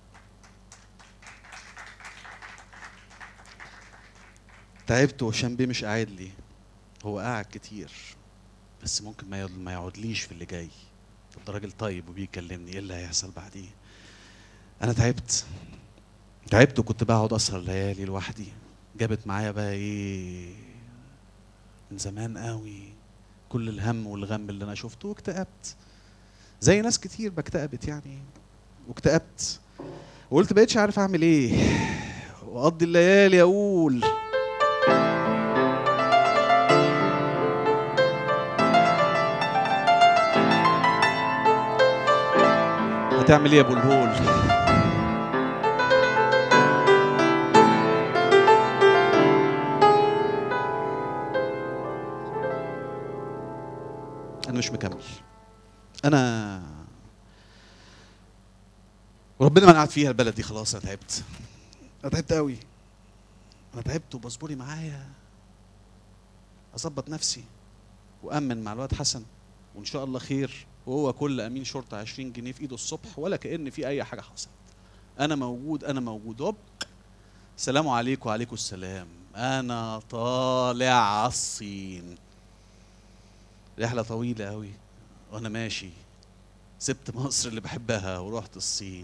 تعبت وهشام بيه مش قاعد لي هو قاعد كتير بس ممكن ما يقعد- ما يقعدليش في اللي جاي طب ده راجل طيب وبيكلمني ايه اللي هيحصل بعديه انا تعبت تعبت وكنت بقعد اسهر ليالي لوحدي جابت معايا بقى ايه من زمان قوي كل الهم والغم اللي انا شفته واكتئبت زي ناس كتير بكتئبت يعني واكتئبت وقلت بقيتش عارف اعمل ايه واقضي الليالي اقول هتعمل ايه يا ابو الهول انا مش مكمل انا وربنا ما انا قاعد فيها البلد دي خلاص انا تعبت انا تعبت قوي انا تعبت وبصبري معايا اظبط نفسي وامن مع الواد حسن وان شاء الله خير وهو كل امين شرطه 20 جنيه في ايده الصبح ولا كان في اي حاجه حصلت انا موجود انا موجود هوب السلام عليكم وعليكم السلام انا طالع على الصين رحله طويله قوي وانا ماشي سبت مصر اللي بحبها ورحت الصين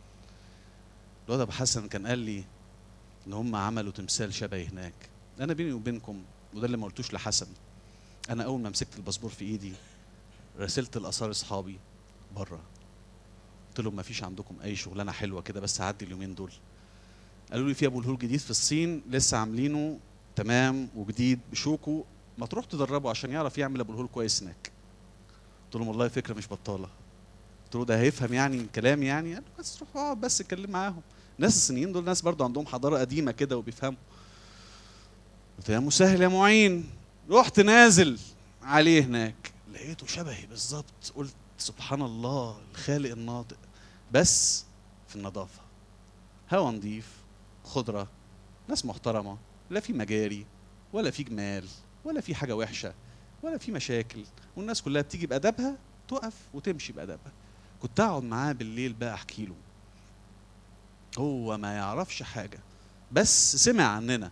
الواد ابو حسن كان قال لي ان هم عملوا تمثال شبهي هناك انا بيني وبينكم وده اللي ما قلتوش لحسن انا اول ما مسكت الباسبور في ايدي راسلت الاثار اصحابي بره قلت لهم ما فيش عندكم اي شغلانه حلوه كده بس هعدي اليومين دول قالوا لي في ابو الهول جديد في الصين لسه عاملينه تمام وجديد بشوكو ما تروح تدربه عشان يعرف يعمل ابو الهول كويس هناك قلت لهم والله فكره مش بطاله قلت له ده هيفهم يعني الكلام يعني قال بس روح اقعد بس اتكلم معاهم ناس الصينيين دول ناس برضو عندهم حضاره قديمه كده وبيفهموا قلت يا مسهل يا معين رحت نازل عليه هناك لقيته شبهي بالظبط قلت سبحان الله الخالق الناطق بس في النظافه هوا نظيف خضره ناس محترمه لا في مجاري ولا في جمال ولا في حاجه وحشه ولا في مشاكل والناس كلها بتيجي بادبها تقف وتمشي بادبها كنت اقعد معاه بالليل بقى احكي له هو ما يعرفش حاجه بس سمع عننا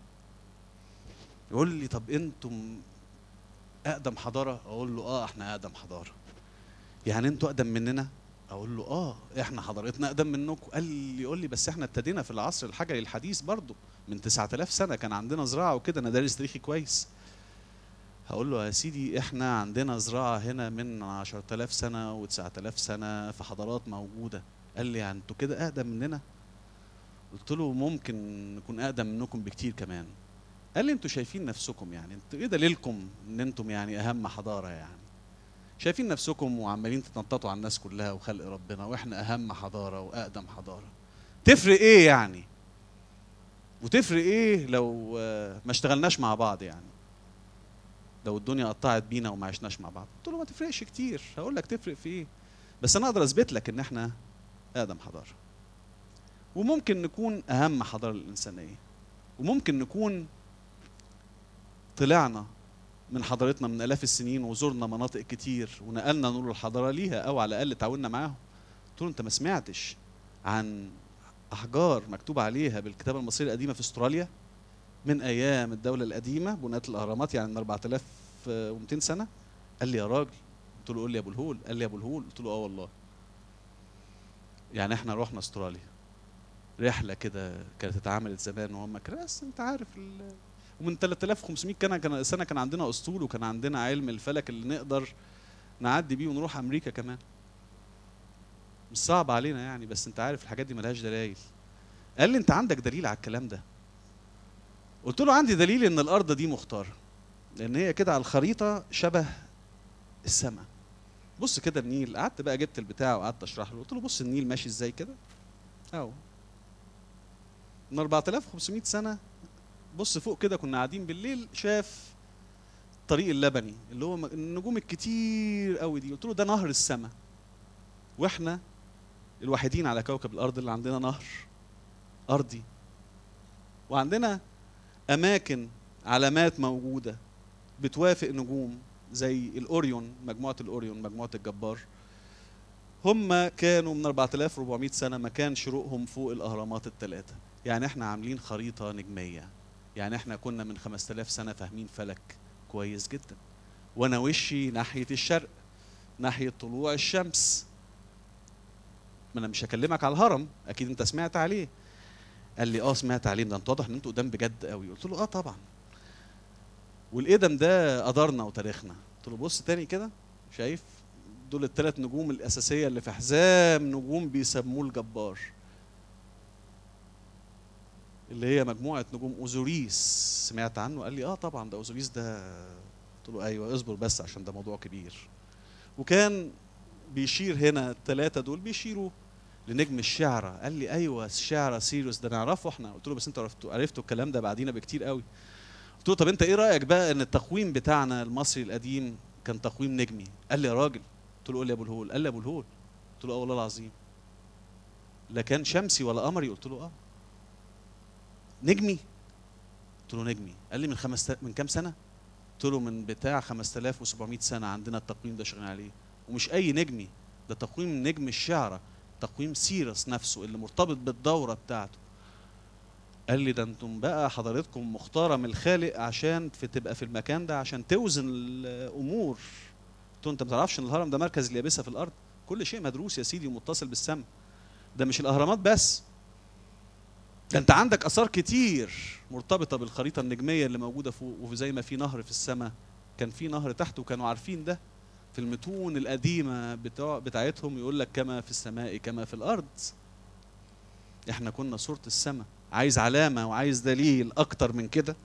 يقول لي طب انتم اقدم حضاره اقول له اه احنا اقدم حضاره يعني انتوا اقدم مننا اقول له اه احنا حضارتنا اقدم منكم قال لي يقول لي بس احنا ابتدينا في العصر الحجري الحديث برضو من 9000 سنه كان عندنا زراعه وكده انا دارس تاريخي كويس هقول له يا سيدي احنا عندنا زراعه هنا من 10000 سنه و9000 سنه في حضارات موجوده قال لي يعني انتوا كده اقدم مننا قلت له ممكن نكون اقدم منكم بكتير كمان قال لي انتوا شايفين نفسكم يعني انتوا ايه دليلكم ان انتم يعني اهم حضاره يعني شايفين نفسكم وعمالين تتنططوا على الناس كلها وخلق ربنا واحنا اهم حضاره واقدم حضاره تفرق ايه يعني وتفرق ايه لو آه، ما اشتغلناش مع بعض يعني لو الدنيا قطعت بينا وما عشناش مع بعض قلت له ما تفرقش كتير هقول لك تفرق في ايه بس انا اقدر اثبت لك ان احنا اقدم حضاره وممكن نكون اهم حضاره الانسانيه وممكن نكون طلعنا من حضارتنا من الاف السنين وزرنا مناطق كتير ونقلنا نور الحضاره ليها او على الاقل تعاوننا معاهم قلت له انت ما سمعتش عن احجار مكتوب عليها بالكتابه المصريه القديمه في استراليا من ايام الدوله القديمه بناة الاهرامات يعني من 4200 سنه قال لي يا راجل قلت له قول لي يا ابو الهول قال لي يا ابو الهول قلت له اه والله يعني احنا رحنا استراليا رحله كده كانت اتعملت زمان وهم كده بس انت عارف ال... ومن 3500 كان كان سنه كان عندنا اسطول وكان عندنا علم الفلك اللي نقدر نعدي بيه ونروح امريكا كمان مش صعب علينا يعني بس انت عارف الحاجات دي ملهاش دلائل قال لي انت عندك دليل على الكلام ده قلت له عندي دليل ان الارض دي مختاره لان هي كده على الخريطه شبه السماء بص كده النيل قعدت بقى جبت البتاع وقعدت اشرح له قلت له بص النيل ماشي ازاي كده اهو من 4500 سنه بص فوق كده كنا قاعدين بالليل شاف الطريق اللبني اللي هو م- النجوم الكتير قوي دي قلت له ده نهر السماء واحنا الوحيدين على كوكب الارض اللي عندنا نهر ارضي وعندنا اماكن علامات موجوده بتوافق نجوم زي الاوريون مجموعه الاوريون مجموعه الجبار هم كانوا من 4400 سنه مكان شروقهم فوق الاهرامات الثلاثه يعني احنا عاملين خريطه نجميه يعني احنا كنا من 5000 سنه فاهمين فلك كويس جدا وانا وشي ناحيه الشرق ناحيه طلوع الشمس ما انا مش هكلمك على الهرم اكيد انت سمعت عليه قال لي اه سمعت عليه ده انت واضح ان انتوا قدام بجد قوي قلت له اه طبعا والقدم ده قدرنا وتاريخنا قلت له بص تاني كده شايف دول الثلاث نجوم الاساسيه اللي في حزام نجوم بيسموه الجبار اللي هي مجموعه نجوم اوزوريس سمعت عنه قال لي اه طبعا ده اوزوريس ده قلت له ايوه اصبر بس عشان ده موضوع كبير وكان بيشير هنا الثلاثه دول بيشيروا لنجم الشعره قال لي ايوه الشعره سيريوس ده نعرفه احنا قلت له بس انتوا عرفتوا عرفتوا الكلام ده بعدينا بكتير قوي قلت له طب انت ايه رايك بقى ان التقويم بتاعنا المصري القديم كان تقويم نجمي قال لي يا راجل قلت له قول لي يا ابو الهول قال لي يا ابو الهول قلت له اه والله العظيم لا كان شمسي ولا قمري قلت له اه نجمي قلت له نجمي قال لي من خمس من كام سنه قلت له من بتاع 5700 سنه عندنا التقويم ده شغالين عليه ومش اي نجمي ده تقويم نجم الشعره تقويم سيرس نفسه اللي مرتبط بالدوره بتاعته قال لي ده انتم بقى حضرتكم مختاره من الخالق عشان في تبقى في المكان ده عشان توزن الامور قلت له انت ما تعرفش ان الهرم ده مركز اليابسه في الارض كل شيء مدروس يا سيدي ومتصل بالسماء ده مش الاهرامات بس ده انت عندك اثار كتير مرتبطه بالخريطه النجميه اللي موجوده فوق وزي ما في نهر في السماء كان في نهر تحت وكانوا عارفين ده في المتون القديمه بتوع بتاعتهم يقول لك كما في السماء كما في الارض احنا كنا صوره السماء عايز علامه وعايز دليل اكتر من كده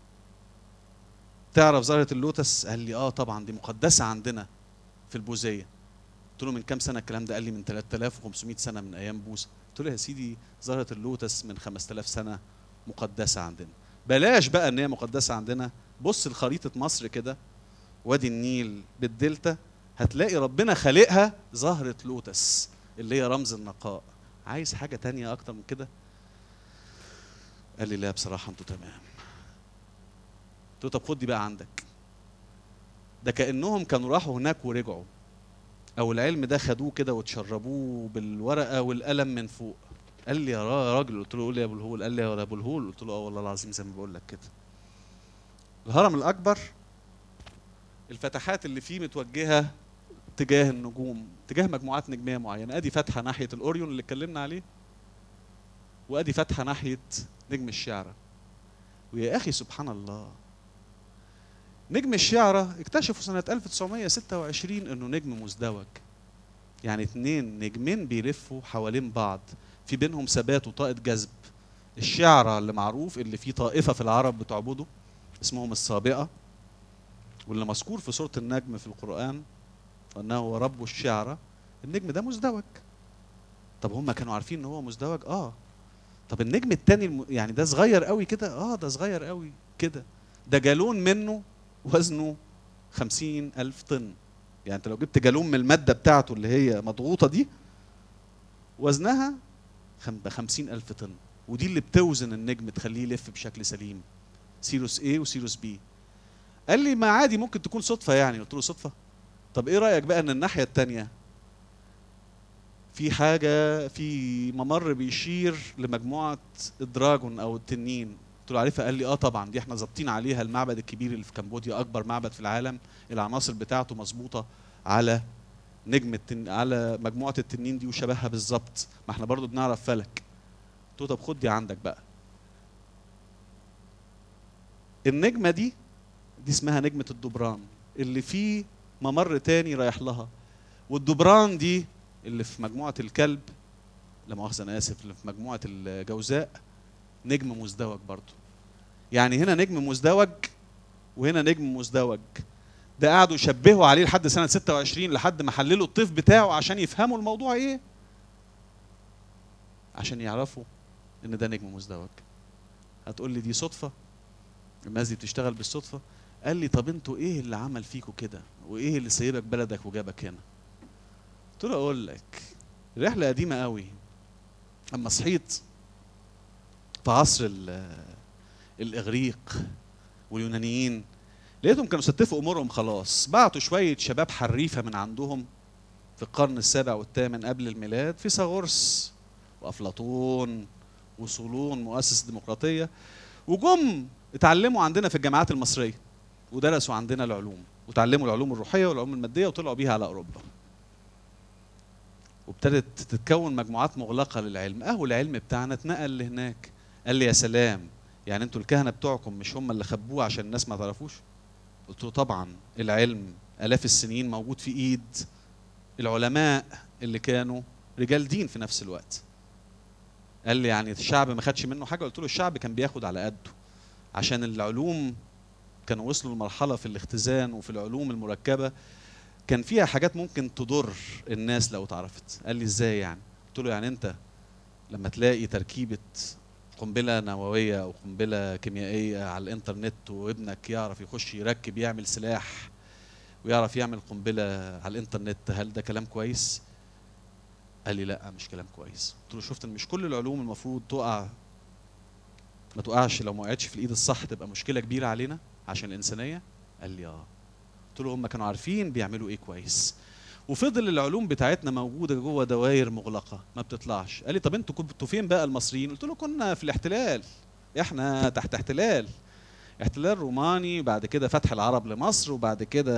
تعرف زهره اللوتس قال لي اه طبعا دي مقدسه عندنا في البوذيه قلت له من كام سنه الكلام ده قال لي من 3500 سنه من ايام بوذا قلت له يا سيدي زهره اللوتس من 5000 سنه مقدسه عندنا بلاش بقى ان هي مقدسه عندنا بص لخريطه مصر كده وادي النيل بالدلتا هتلاقي ربنا خالقها زهره لوتس اللي هي رمز النقاء عايز حاجه تانية اكتر من كده قال لي لا بصراحه انتوا تمام قلت له طب خد دي بقى عندك ده كانهم كانوا راحوا هناك ورجعوا او العلم ده خدوه كده وتشربوه بالورقه والقلم من فوق قال لي يا را- راجل قلت له قول لي يا ابو الهول قال لي يا ابو الهول قلت له اه والله العظيم زي ما بقول لك كده الهرم الاكبر الفتحات اللي فيه متوجهه تجاه النجوم تجاه مجموعات نجميه معينه ادي فتحه ناحيه الاوريون اللي اتكلمنا عليه وادي فتحه ناحيه نجم الشعره ويا اخي سبحان الله نجم الشعره اكتشفوا سنه 1926 انه نجم مزدوج يعني اتنين نجمين بيلفوا حوالين بعض في بينهم ثبات وطاقه جذب الشعره اللي معروف اللي فيه طائفه في العرب بتعبده اسمهم السابقه واللي مذكور في سوره النجم في القران انه هو رب الشعره النجم ده مزدوج طب هم كانوا عارفين ان هو مزدوج اه طب النجم التاني الم... يعني ده صغير قوي كده اه ده صغير قوي كده ده جالون منه وزنه خمسين ألف طن يعني انت لو جبت جالون من المادة بتاعته اللي هي مضغوطة دي وزنها خم... بخمسين ألف طن ودي اللي بتوزن النجم تخليه يلف بشكل سليم سيروس A وسيروس B قال لي ما عادي ممكن تكون صدفة يعني قلت له صدفة طب ايه رأيك بقى ان الناحية التانية في حاجة في ممر بيشير لمجموعة الدراجون أو التنين قلت له عارفها قال لي اه طبعا دي احنا ظابطين عليها المعبد الكبير اللي في كمبوديا أكبر معبد في العالم العناصر بتاعته مظبوطة على نجم التن... على مجموعة التنين دي وشبهها بالظبط ما احنا برضو بنعرف فلك قلت له طب خد دي عندك بقى النجمة دي دي اسمها نجمة الدبران اللي فيه ممر تاني رايح لها والدبران دي اللي في مجموعة الكلب لا مؤاخذة أنا آسف اللي في مجموعة الجوزاء نجم مزدوج برضو يعني هنا نجم مزدوج وهنا نجم مزدوج ده قعدوا يشبهوا عليه لحد سنة 26 لحد ما حللوا الطيف بتاعه عشان يفهموا الموضوع ايه عشان يعرفوا ان ده نجم مزدوج هتقول لي دي صدفة الناس دي بتشتغل بالصدفة قال لي طب انتوا ايه اللي عمل فيكوا كده وايه اللي سيبك بلدك وجابك هنا قلت له اقول لك رحله قديمه قوي اما صحيت في عصر ال- الاغريق واليونانيين لقيتهم كانوا ستفوا امورهم خلاص بعتوا شويه شباب حريفه من عندهم في القرن السابع والثامن قبل الميلاد فيثاغورس وافلاطون وصولون مؤسس الديمقراطيه وجم اتعلموا عندنا في الجامعات المصريه ودرسوا عندنا العلوم وتعلموا العلوم الروحيه والعلوم الماديه وطلعوا بيها على اوروبا وابتدت تتكون مجموعات مغلقه للعلم اهو العلم بتاعنا اتنقل لهناك قال لي يا سلام يعني انتوا الكهنه بتوعكم مش هم اللي خبوه عشان الناس ما تعرفوش قلت له طبعا العلم الاف السنين موجود في ايد العلماء اللي كانوا رجال دين في نفس الوقت قال لي يعني الشعب ما خدش منه حاجه قلت له الشعب كان بياخد على قده عشان العلوم كانوا وصلوا لمرحله في الاختزان وفي العلوم المركبه كان فيها حاجات ممكن تضر الناس لو اتعرفت قال لي ازاي يعني قلت له يعني انت لما تلاقي تركيبه قنبله نوويه او قنبله كيميائيه على الانترنت وابنك يعرف يخش يركب يعمل سلاح ويعرف يعمل قنبله على الانترنت هل ده كلام كويس قال لي لا مش كلام كويس قلت له شفت ان مش كل العلوم المفروض تقع ما تقعش لو ما وقعتش في الايد الصح تبقى مشكله كبيره علينا عشان الانسانيه قال لي اه قلت له هم كانوا عارفين بيعملوا ايه كويس وفضل العلوم بتاعتنا موجوده جوه دوائر مغلقه ما بتطلعش قال لي طب انتوا كنتوا فين بقى المصريين قلت له كنا في الاحتلال احنا تحت احتلال احتلال روماني بعد كده فتح العرب لمصر وبعد كده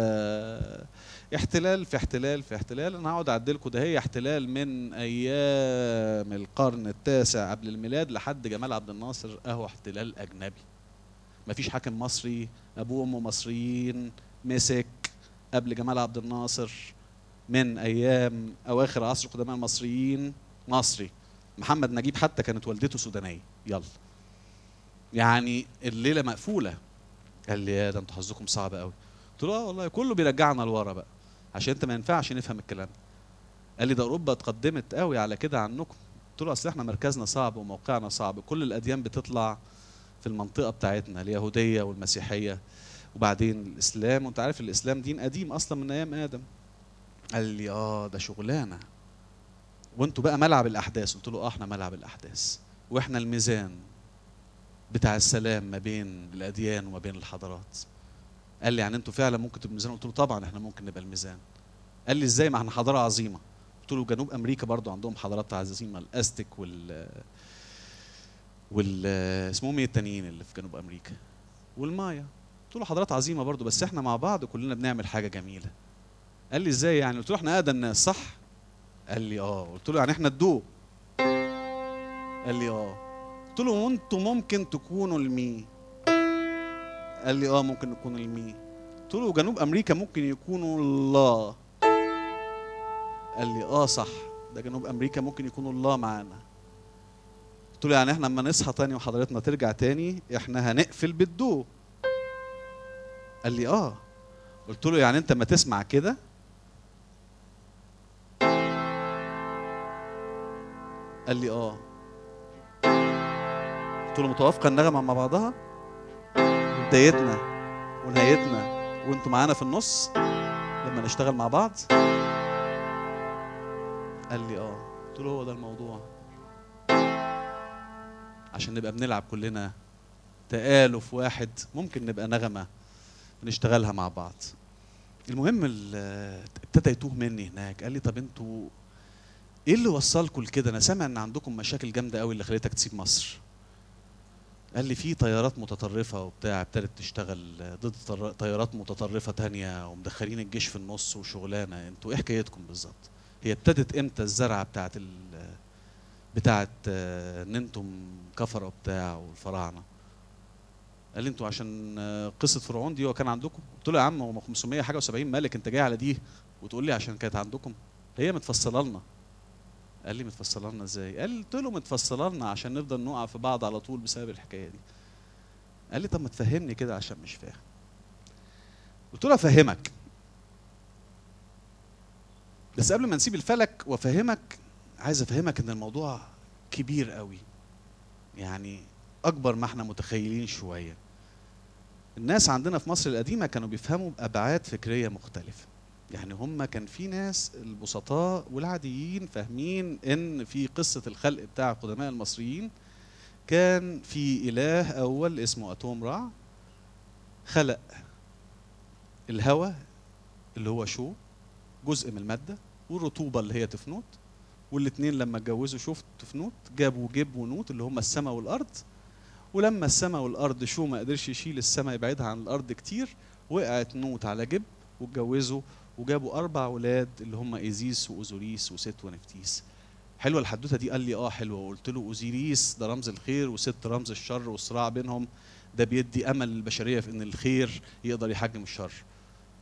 احتلال في احتلال في احتلال انا هقعد اعدلكم ده هي احتلال من ايام القرن التاسع قبل الميلاد لحد جمال عبد الناصر اهو احتلال اجنبي مفيش حاكم مصري ابوه وامه مصريين مسك قبل جمال عبد الناصر من ايام اواخر عصر قدماء المصريين مصري محمد نجيب حتى كانت والدته سودانيه يلا يعني الليله مقفوله قال لي يا ده انتوا حظكم صعب قوي قلت له اه والله كله بيرجعنا لورا بقى عشان انت ما ينفعش نفهم الكلام ده قال لي ده اوروبا اتقدمت قوي على كده عنكم قلت له اصل احنا مركزنا صعب وموقعنا صعب كل الاديان بتطلع في المنطقه بتاعتنا اليهوديه والمسيحيه وبعدين الاسلام وانت عارف الاسلام دين قديم اصلا من ايام ادم قال لي اه ده شغلانه وانتوا بقى ملعب الاحداث قلت له اه احنا ملعب الاحداث واحنا الميزان بتاع السلام ما بين الاديان وما بين الحضارات قال لي يعني انتوا فعلا ممكن تبقوا الميزان قلت له طبعا احنا ممكن نبقى الميزان قال لي ازاي ما احنا حضاره عظيمه قلت له جنوب امريكا برضو عندهم حضارات عظيمه الاستك وال وال اسمهم ايه التانيين اللي في جنوب امريكا والمايا قلت له حضارات عظيمه برضو بس احنا مع بعض كلنا بنعمل حاجه جميله قال لي ازاي يعني قلت له احنا اقدم الناس صح قال لي اه قلت له يعني احنا الدو قال لي اه قلت له وانتوا ممكن تكونوا المي قال لي اه ممكن نكون المي قلت له جنوب امريكا ممكن يكونوا الله قال لي اه صح ده جنوب امريكا ممكن يكونوا الله معانا قلت له يعني احنا لما نصحى تاني وحضرتنا ترجع تاني احنا هنقفل بالدو قال لي اه قلت له يعني انت ما تسمع كده قال لي اه قلت له متوافقه النغمه مع بعضها بدايتنا ونهايتنا وانتوا معانا في النص لما نشتغل مع بعض قال لي اه قلت له هو ده الموضوع عشان نبقى بنلعب كلنا تآلف واحد ممكن نبقى نغمة نشتغلها مع بعض المهم ال- ابتدى يتوه مني هناك قال لي طب انتوا ايه اللي وصلكم لكده انا سامع ان عندكم مشاكل جامده قوي اللي خليتك تسيب مصر قال لي في طيارات متطرفه وبتاع ابتدت تشتغل ضد طر- طيارات متطرفه تانية ومدخلين الجيش في النص وشغلانه انتوا ايه حكايتكم بالظبط هي ابتدت امتى الزرعه بتاعت ال بتاعت آه، ان انتم كفره وبتاع والفراعنه قال لي انتوا عشان آه، قصه فرعون دي هو كان عندكم قلت له يا عم هو 500 حاجه و70 ملك انت جاي على دي وتقول لي عشان كانت عندكم هي متفصله لنا قال لي متفصله لنا ازاي قال قلت له متفصله لنا عشان نفضل نقع في بعض على طول بسبب الحكايه دي قال لي طب ما تفهمني كده عشان مش فاهم قلت له افهمك بس قبل ما نسيب الفلك وافهمك عايز افهمك ان الموضوع كبير قوي يعني اكبر ما احنا متخيلين شويه الناس عندنا في مصر القديمه كانوا بيفهموا بابعاد فكريه مختلفه يعني هم كان في ناس البسطاء والعاديين فاهمين ان في قصه الخلق بتاع قدماء المصريين كان في اله اول اسمه اتوم رع خلق الهواء اللي هو شو جزء من الماده والرطوبه اللي هي تفنوت والاثنين لما اتجوزوا شفت تفنوت جابوا جيب ونوت اللي هم السماء والارض ولما السماء والارض شو ما قدرش يشيل السماء يبعدها عن الارض كتير وقعت نوت على جب واتجوزوا وجابوا اربع ولاد اللي هم ايزيس واوزوريس وست ونفتيس حلوه الحدوته دي قال لي اه حلوه وقلت له اوزيريس ده رمز الخير وست رمز الشر والصراع بينهم ده بيدي امل للبشريه في ان الخير يقدر يحجم الشر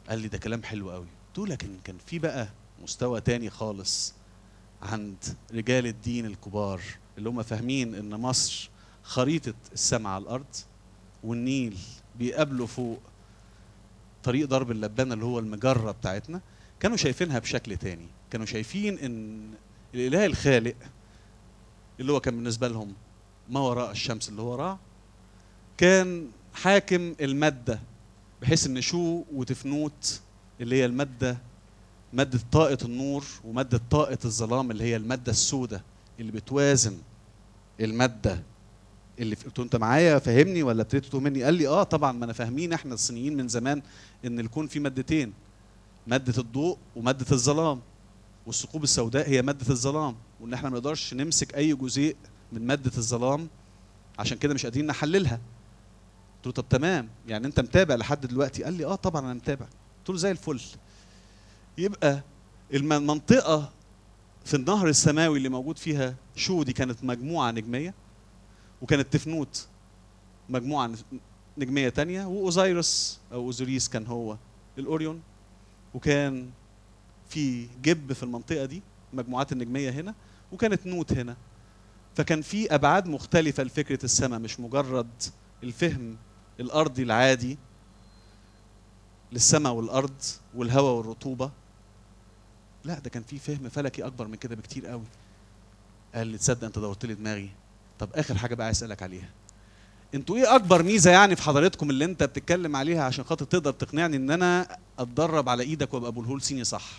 قال لي ده كلام حلو قوي قلت له لكن كان في بقى مستوى تاني خالص عند رجال الدين الكبار اللي هم فاهمين ان مصر خريطة السماء على الأرض والنيل بيقابلوا فوق طريق ضرب اللبانة اللي هو المجرة بتاعتنا كانوا شايفينها بشكل تاني كانوا شايفين ان الإله الخالق اللي هو كان بالنسبة لهم ما وراء الشمس اللي هو رع كان حاكم المادة بحيث ان شو وتفنوت اللي هي المادة مادة طاقة النور ومادة طاقة الظلام اللي هي المادة السوداء اللي بتوازن المادة اللي في قلت له انت معايا فاهمني ولا ابتديت تتوه مني؟ قال لي اه طبعا ما انا فاهمين احنا الصينيين من زمان ان الكون فيه مادتين مادة الضوء ومادة الظلام والثقوب السوداء هي مادة الظلام وان احنا ما نقدرش نمسك اي جزيء من مادة الظلام عشان كده مش قادرين نحللها قلت له طب تمام يعني انت متابع لحد دلوقتي قال لي اه طبعا انا متابع قلت له زي الفل يبقى الم- المنطقة في النهر السماوي اللي موجود فيها شو دي كانت مجموعة نجمية وكانت تفنوت مجموعة نجمية تانية وأوزيرس أو أوزوريس كان هو الأوريون وكان في جب في المنطقة دي مجموعات النجمية هنا وكانت نوت هنا فكان في أبعاد مختلفة لفكرة السماء مش مجرد الفهم الأرضي العادي للسماء والأرض والهواء والرطوبة لا ده كان في فهم فلكي أكبر من كده بكتير قوي قال لي تصدق أنت دورت لي دماغي طب آخر حاجة بقى عايز أسألك عليها انتوا ايه اكبر ميزه يعني في حضرتكم اللي انت بتتكلم عليها عشان خاطر تقدر تقنعني ان انا اتدرب على ايدك وابقى ابو الهول صيني صح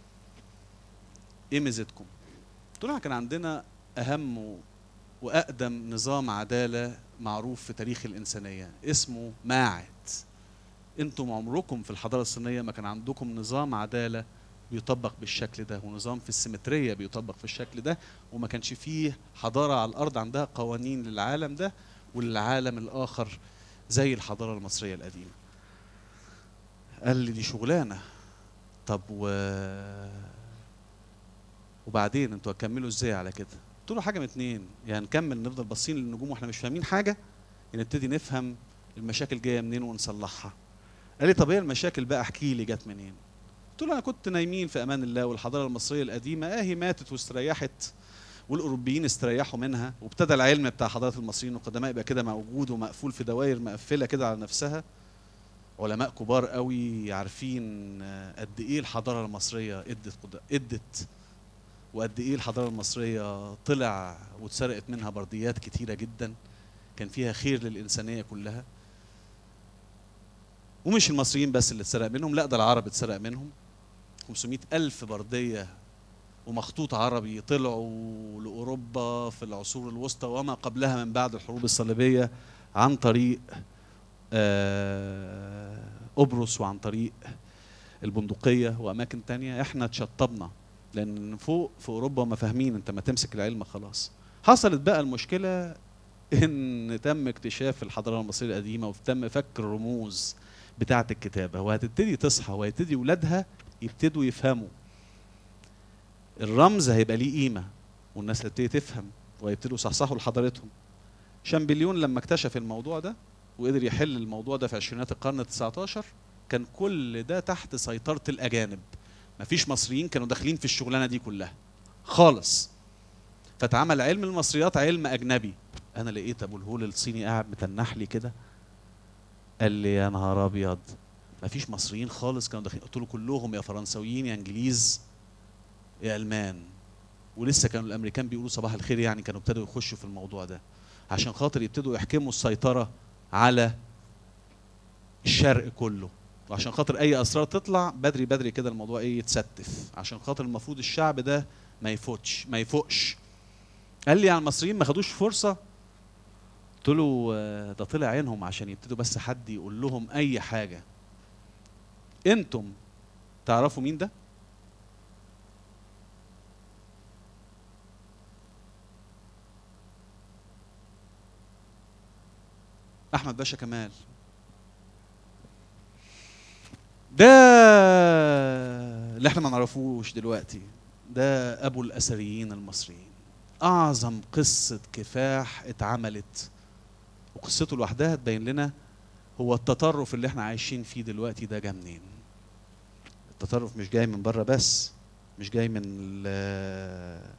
ايه ميزتكم قلت له كان عندنا اهم و- واقدم نظام عداله معروف في تاريخ الانسانيه اسمه ماعد انتم عمركم في الحضاره الصينيه ما كان عندكم نظام عداله بيطبق بالشكل ده ونظام في السيمتريه بيطبق في الشكل ده وما كانش فيه حضاره على الارض عندها قوانين للعالم ده والعالم الاخر زي الحضاره المصريه القديمه قال لي دي شغلانه طب و وبعدين انتوا هتكملوا ازاي على كده قلت له حاجه من اتنين يعني نكمل نفضل باصين للنجوم واحنا مش فاهمين حاجه يعني نبتدي نفهم المشاكل جايه منين ونصلحها قال لي طب ايه المشاكل بقى احكي لي جت منين قلت له انا كنت نايمين في امان الله والحضاره المصريه القديمه اهي ماتت واستريحت والاوروبيين استريحوا منها وابتدى العلم بتاع حضاره المصريين القدماء يبقى كده موجود ومقفول في دوائر مقفله كده على نفسها علماء كبار قوي عارفين آه، قد ايه الحضاره المصريه ادت قد- ادت وقد ايه الحضاره المصريه طلع واتسرقت منها برديات كتيره جدا كان فيها خير للانسانيه كلها ومش المصريين بس اللي اتسرق منهم لا ده العرب اتسرق منهم 500 ألف بردية ومخطوط عربي طلعوا لأوروبا في العصور الوسطى وما قبلها من بعد الحروب الصليبية عن طريق آه، قبرص وعن طريق البندقية وأماكن تانية احنا اتشطبنا لأن فوق في أوروبا ما فاهمين أنت ما تمسك العلم خلاص حصلت بقى المشكلة إن تم اكتشاف الحضارة المصرية القديمة وتم فك الرموز بتاعة الكتابة وهتبتدي تصحى وهيبتدي ولادها يبتدوا يفهموا الرمز هيبقى ليه قيمة والناس هتبتدي تفهم ويبتدوا يصحصحوا لحضارتهم شامبليون لما اكتشف الموضوع ده وقدر يحل الموضوع ده في عشرينات القرن ال19 كان كل ده تحت سيطرة الأجانب مفيش مصريين كانوا داخلين في الشغلانة دي كلها خالص فاتعمل علم المصريات علم أجنبي أنا لقيت أبو الهول الصيني قاعد متنح لي كده قال لي يا نهار أبيض مفيش مصريين خالص كانوا داخلين قلت له كلهم يا فرنساويين يا انجليز يا المان ولسه كانوا الامريكان بيقولوا صباح الخير يعني كانوا ابتدوا يخشوا في الموضوع ده عشان خاطر يبتدوا يحكموا السيطره على الشرق كله وعشان خاطر اي اسرار تطلع بدري بدري كده الموضوع ايه يتستف عشان خاطر المفروض الشعب ده ما يفوتش ما يفوقش قال لي يعني المصريين ما خدوش فرصه قلت له آه، ده طلع عينهم عشان يبتدوا بس حد يقول لهم اي حاجه انتم تعرفوا مين ده احمد باشا كمال ده اللي احنا ما نعرفوش دلوقتي ده ابو الاثريين المصريين اعظم قصه كفاح اتعملت وقصته لوحدها تبين لنا هو التطرف اللي احنا عايشين فيه دلوقتي ده جه منين التطرف مش جاي من بره بس مش جاي من ال-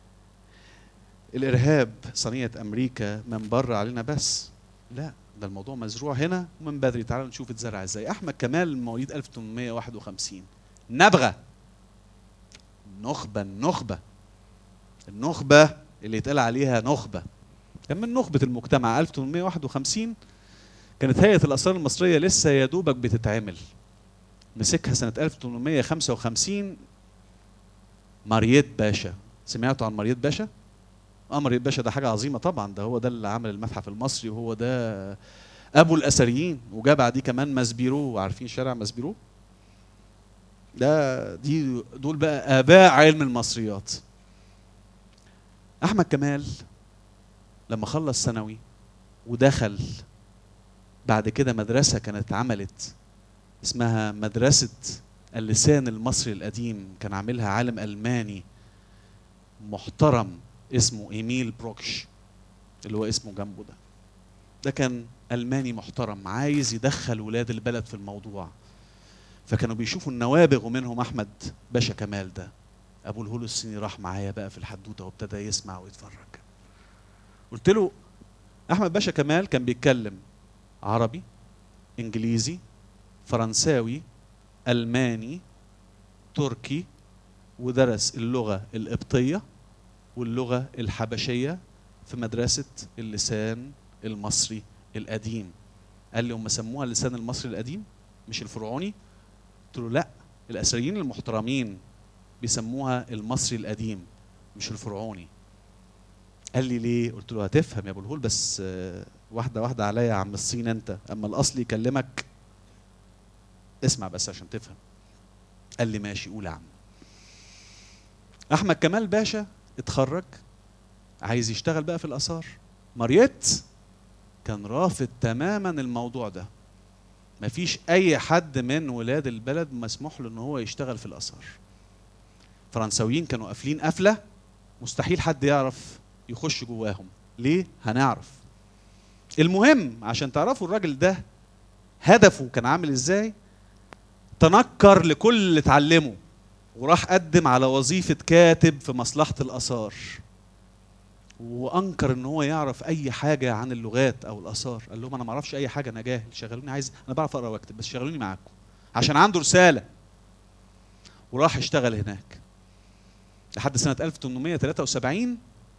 الارهاب صينيه امريكا من بره علينا بس لا ده الموضوع مزروع هنا ومن بدري تعالوا نشوف اتزرع ازاي احمد كمال مواليد 1851 نبغه نخبه النخبه النخبه اللي يتقال عليها نخبه كان من نخبه المجتمع 1851 كانت هيئه الاثار المصريه لسه يا دوبك بتتعمل مسكها سنه 1855 ماريت باشا سمعتوا عن ماريت باشا؟ اه ماريت باشا ده حاجه عظيمه طبعا ده هو ده اللي عمل المتحف المصري وهو ده ابو الاثريين وجا بعديه كمان ماسبيرو عارفين شارع ماسبيرو ده دي دول بقى اباء علم المصريات احمد كمال لما خلص ثانوي ودخل بعد كده مدرسه كانت عملت اسمها مدرسه اللسان المصري القديم كان عاملها عالم الماني محترم اسمه ايميل بروكش اللي هو اسمه جنبه ده ده كان الماني محترم عايز يدخل ولاد البلد في الموضوع فكانوا بيشوفوا النوابغ ومنهم احمد باشا كمال ده ابو الهول الصيني راح معايا بقى في الحدوته وابتدى يسمع ويتفرج قلت له احمد باشا كمال كان بيتكلم عربي انجليزي فرنساوي الماني تركي ودرس اللغه القبطيه واللغه الحبشيه في مدرسه اللسان المصري القديم قال لي هم سموها اللسان المصري القديم مش الفرعوني قلت له لا الاثريين المحترمين بيسموها المصري القديم مش الفرعوني قال لي ليه قلت له هتفهم يا ابو الهول بس آه، واحده واحده عليا يا عم الصين انت اما الاصل يكلمك اسمع بس عشان تفهم قال لي ماشي قول يا عم احمد كمال باشا اتخرج عايز يشتغل بقى في الاثار ماريت كان رافض تماما الموضوع ده مفيش اي حد من ولاد البلد مسموح له ان هو يشتغل في الاثار فرنساويين كانوا قافلين قفله مستحيل حد يعرف يخش جواهم ليه هنعرف المهم عشان تعرفوا الراجل ده هدفه كان عامل ازاي تنكر لكل اللي اتعلمه وراح قدم على وظيفة كاتب في مصلحة الآثار وأنكر إن هو يعرف أي حاجة عن اللغات أو الآثار قال لهم أنا ما أعرفش أي حاجة أنا جاهل شغلوني عايز أنا بعرف أقرأ وأكتب بس شغلوني معاكم عشان عنده رسالة وراح اشتغل هناك لحد سنة 1873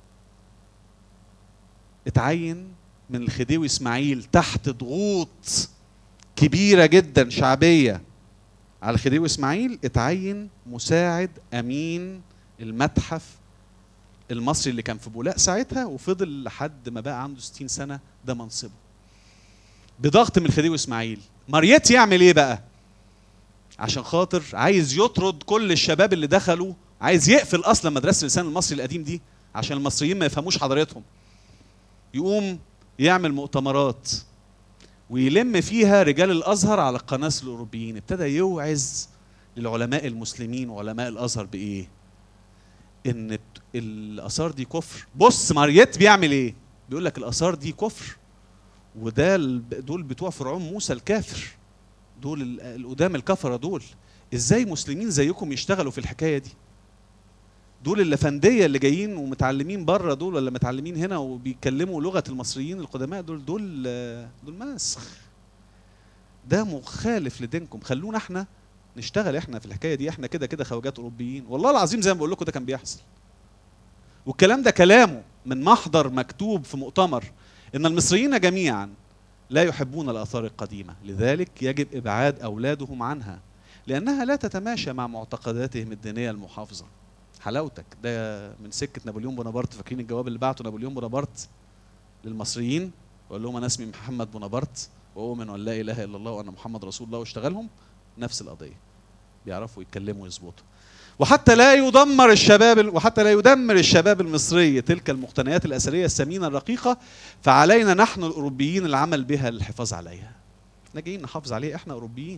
اتعين من الخديوي اسماعيل تحت ضغوط كبيرة جدا شعبية على الخديوي اسماعيل اتعين مساعد امين المتحف المصري اللي كان في بولاق ساعتها وفضل لحد ما بقى عنده 60 سنة ده منصبه بضغط من الخديوي اسماعيل ماريت يعمل ايه بقى عشان خاطر عايز يطرد كل الشباب اللي دخلوا عايز يقفل اصلا مدرسه اللسان المصري القديم دي عشان المصريين ما يفهموش حضارتهم يقوم يعمل مؤتمرات ويلم فيها رجال الازهر على القناص الاوروبيين ابتدى يوعظ للعلماء المسلمين وعلماء الازهر بايه ان الاثار دي كفر بص ماريت بيعمل ايه بيقول لك الاثار دي كفر وده ال- دول بتوع فرعون موسى الكافر دول ال- القدام الكفره دول ازاي مسلمين زيكم يشتغلوا في الحكايه دي دول الافنديه اللي جايين ومتعلمين بره دول ولا متعلمين هنا وبيتكلموا لغه المصريين القدماء دول دول آه، دول مسخ ده مخالف لدينكم خلونا احنا نشتغل احنا في الحكايه دي احنا كده كده خواجات اوروبيين والله العظيم زي ما بقول لكم ده كان بيحصل والكلام ده كلامه من محضر مكتوب في مؤتمر ان المصريين جميعا لا يحبون الاثار القديمه لذلك يجب ابعاد اولادهم عنها لانها لا تتماشى مع معتقداتهم الدينيه المحافظه حلاوتك ده من سكه نابليون بونابرت فاكرين الجواب اللي بعته نابليون بونابرت للمصريين وقال لهم انا اسمي محمد بونابرت واؤمن ان لا اله الا الله وان محمد رسول الله واشتغلهم نفس القضيه بيعرفوا يتكلموا ويظبطوا وحتى لا يدمر الشباب وحتى لا يدمر الشباب المصري تلك المقتنيات الاثريه الثمينه الرقيقه فعلينا نحن الاوروبيين العمل بها للحفاظ عليها احنا جايين نحافظ عليها احنا اوروبيين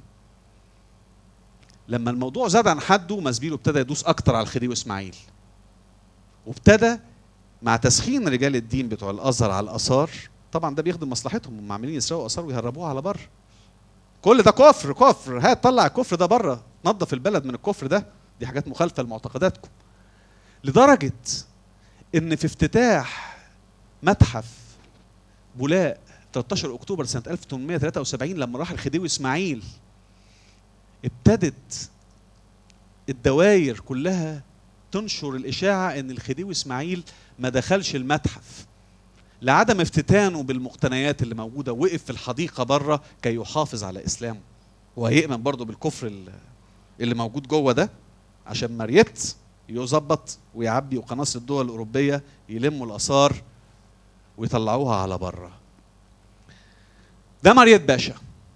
لما الموضوع زاد عن حده مزبيلو ابتدى يدوس اكتر على الخديوي اسماعيل وابتدى مع تسخين رجال الدين بتوع الازهر على الاثار طبعا ده بيخدم مصلحتهم هم عاملين يسرقوا اثار ويهربوها على بره كل ده كفر كفر هات طلع الكفر ده بره نظف البلد من الكفر ده دي حاجات مخالفه لمعتقداتكم لدرجه ان في افتتاح متحف بولاق 13 اكتوبر سنه 1873 لما راح الخديوي اسماعيل ابتدت الدواير كلها تنشر الاشاعه ان الخديوي اسماعيل ما دخلش المتحف لعدم افتتانه بالمقتنيات اللي موجوده وقف في الحديقه بره كي يحافظ على اسلامه وهيؤمن برضه بالكفر ال- اللي موجود جوه ده عشان مريت يظبط ويعبي وقناص الدول الاوروبيه يلموا الاثار ويطلعوها على بره ده مريت باشا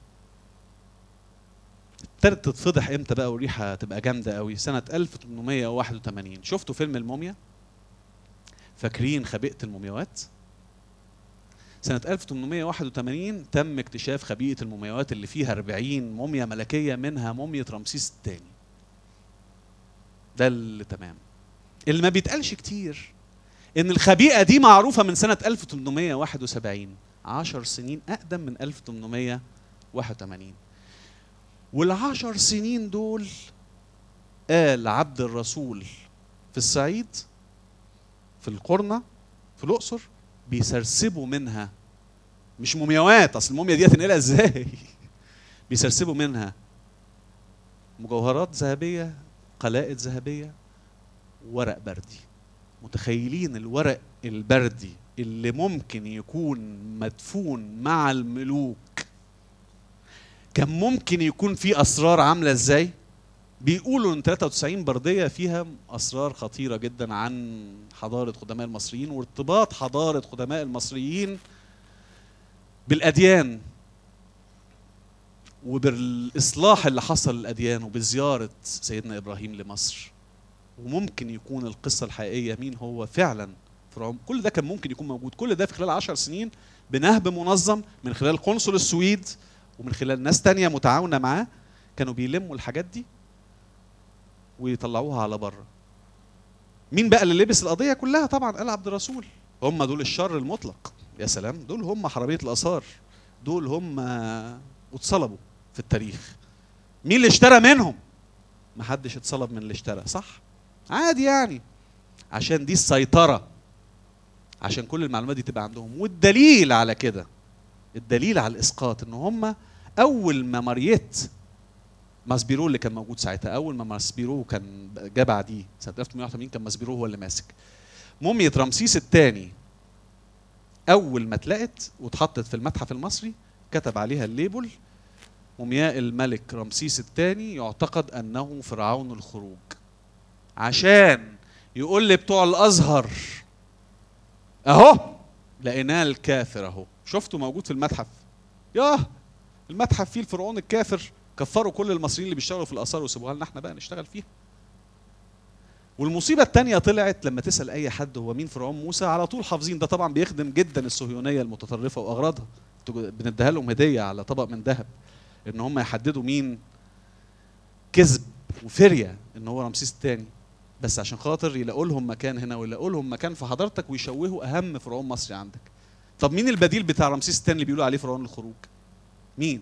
ابتدت تتفضح امتى بقى والريحه تبقى جامده قوي سنه 1881 شفتوا فيلم الموميا فاكرين خبيئه المومياوات سنة 1881 تم اكتشاف خبيئة المومياوات اللي فيها 40 موميا ملكية منها موميا رمسيس الثاني. ده اللي تمام. اللي ما بيتقالش كتير إن الخبيئة دي معروفة من سنة 1871 10 سنين أقدم من 1881 والعشر سنين دول قال عبد الرسول في الصعيد في القرنة في الأقصر بيسرسبوا منها مش مومياوات اصل الموميا دي هتنقلها ازاي بيسرسبوا منها مجوهرات ذهبيه قلائد ذهبيه ورق بردي متخيلين الورق البردي اللي ممكن يكون مدفون مع الملوك كان ممكن يكون فيه اسرار عامله ازاي بيقولوا ان 93 برديه فيها اسرار خطيره جدا عن حضاره قدماء المصريين وارتباط حضاره قدماء المصريين بالاديان وبالاصلاح اللي حصل للاديان وبزياره سيدنا ابراهيم لمصر وممكن يكون القصه الحقيقيه مين هو فعلا فرعون كل ده كان ممكن يكون موجود كل ده في خلال عشر سنين بنهب منظم من خلال قنصل السويد ومن خلال ناس تانية متعاونة معاه كانوا بيلموا الحاجات دي ويطلعوها على بره مين بقى اللي لبس القضيه كلها طبعا قال عبد الرسول هم دول الشر المطلق يا سلام دول هم حراميه الاثار دول هم واتصلبوا في التاريخ مين اللي اشترى منهم ما حدش اتصلب من اللي اشترى صح عادي يعني عشان دي السيطره عشان كل المعلومات دي تبقى عندهم والدليل على كده الدليل على الاسقاط ان هم اول ما مريت ماسبيرو اللي كان موجود ساعتها اول ما ماسبيرو كان جه بعديه سنه 1881 كان ماسبيرو هو اللي ماسك مومية رمسيس الثاني اول ما اتلقت واتحطت في المتحف المصري كتب عليها الليبل مومياء الملك رمسيس الثاني يعتقد انه فرعون الخروج عشان يقول لي بتوع الازهر اهو لقيناه الكافر اهو شفته موجود في المتحف ياه المتحف فيه الفرعون الكافر كفروا كل المصريين اللي بيشتغلوا في الاثار وسيبوها لنا احنا بقى نشتغل فيها والمصيبه الثانيه طلعت لما تسال اي حد هو مين فرعون موسى على طول حافظين ده طبعا بيخدم جدا الصهيونيه المتطرفه واغراضها بنديها لهم هديه على طبق من ذهب ان هم يحددوا مين كذب وفريه ان هو رمسيس الثاني بس عشان خاطر يلاقوا لهم مكان هنا ويلاقوا لهم مكان في حضارتك ويشوهوا اهم فرعون مصري عندك طب مين البديل بتاع رمسيس الثاني اللي بيقولوا عليه فرعون الخروج مين